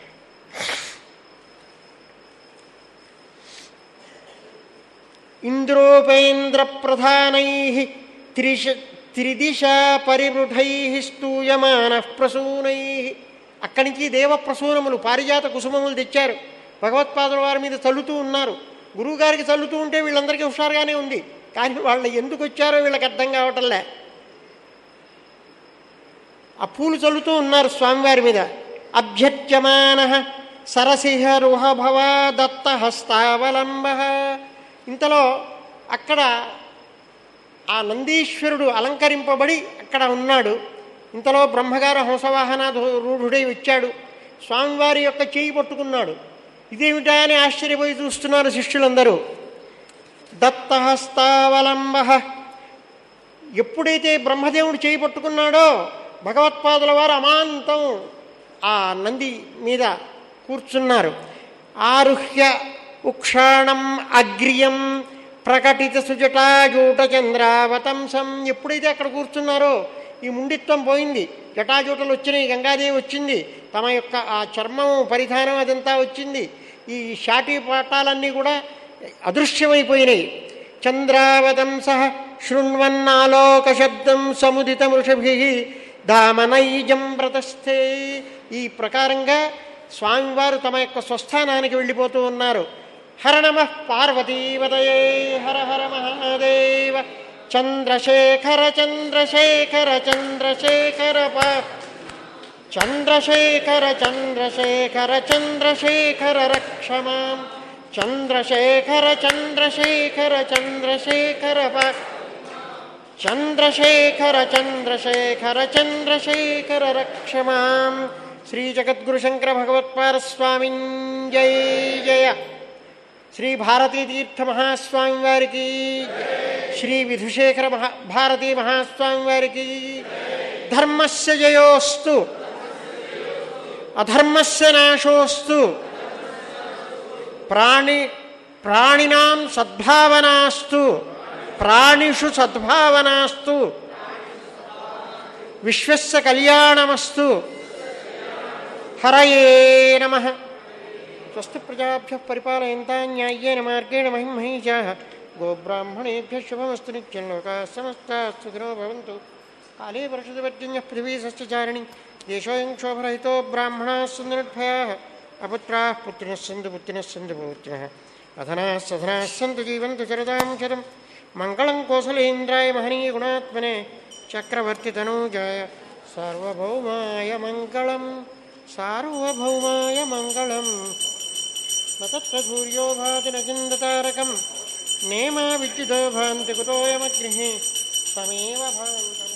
ఇంద్రోపేంద్ర ప్రధానై త్రిష త్రిదిశా పరివృఢై స్తూయమాన ప్రసూనై అక్కడి నుంచి దేవ ప్రసూనములు పారిజాత కుసుమములు తెచ్చారు భగవత్పాదుల వారి మీద చల్లుతూ ఉన్నారు గురువుగారికి చల్లుతూ ఉంటే వీళ్ళందరికీ హుషారుగానే ఉంది కానీ వాళ్ళు ఎందుకు వచ్చారో వీళ్ళకి అర్థం కావటంలే ఆ పూలు చల్లుతూ ఉన్నారు స్వామివారి మీద అభ్యర్చ్యమాన సరసిహ రుహభవ దత్త హస్తావలంబ ఇంతలో అక్కడ ఆ నందీశ్వరుడు అలంకరింపబడి అక్కడ ఉన్నాడు ఇంతలో బ్రహ్మగారు హంసవాహన రూఢుడై వచ్చాడు స్వామివారి యొక్క చేయి పట్టుకున్నాడు ఇదేమిటా అని ఆశ్చర్యపోయి చూస్తున్నారు శిష్యులందరూ దత్తహస్తావలంబ ఎప్పుడైతే బ్రహ్మదేవుడు చేయి పట్టుకున్నాడో భగవత్పాదుల వారు అమాంతం ఆ నంది మీద కూర్చున్నారు ఆరుహ్య ఉక్షాణం అగ్రియం ప్రకటిత సుజటాజూట చంద్రావతంసం ఎప్పుడైతే అక్కడ కూర్చున్నారో ఈ ముండిత్వం పోయింది జటాజూటలు వచ్చినాయి గంగాదేవి వచ్చింది తమ యొక్క ఆ చర్మం పరిధానం అదంతా వచ్చింది ఈ షాటి పాటాలన్నీ కూడా అదృశ్యమైపోయినాయి చంద్రావతంస శృణ్వన్నాలోక శబ్దం సముదితమృషభి దామనైజం ప్రతస్థే ఈ ప్రకారంగా స్వామివారు తమ యొక్క స్వస్థానానికి వెళ్ళిపోతూ ఉన్నారు హర నమ పార్వతీవదయే హర హర మహాదేవ చంద్రశేఖర చంద్రశేఖర చంద్రశేఖర ప చంద్రశేఖర చంద్రశేఖర చంద్రశేఖర రక్షమాం చంద్రశేఖర చంద్రశేఖర చంద్రశేఖర ప చంద్రశేఖర చంద్రశేఖర చంద్రశేఖర రక్షమాం శ్రీ జగద్గురు శంకర భగవత్పాదస్వామి జై జయ శ్రీ భారతీ తీర్థ మహాస్వామి వారికి శ్రీ విధుశేఖర మహా భారతీ మహాస్వామి వారికి ధర్మస్య జయోస్తు అధర్మస్య నాశోస్తు ప్రాణి ప్రాణినాం సద్భావనాస్తు ప్రాణిషు సద్భావనాస్తు విశ్వస్య కళ్యాణమస్తు హరయే నమ స్వస్తి ప్రజాభ్య పరిపాలయంతా న్యాయ్యేన మార్గేణ మహిం మహీజా గోబ్రాహ్మణేభ్య శుభమస్తు నిత్యం లోకా సమస్తా సుఖినో భవంతు కాళే వర్షదవర్జన్య పృథివీ సస్యచారిణి దేశోయం క్షోభరహితో బ్రాహ్మణా సుందరద్భయా అపుత్రా పుత్రినः సంతు పుత్రినः సంతు పౌత్రినः అధనాः సధనాः సంతు జీవంతు చరదాం చరం మంగళం కోసలేంద్రాయ మహనీయ గుణాత్మనే చక్రవర్తి తనూజాయ సార్వభౌమాయ మంగళం సార్వభౌమాయ మంగళం నత్ర సూర్యో భాతి నచిందతారకం నేమా విద్యుదో భాంతి కుతోయమగ్నిः తమేవ భాంత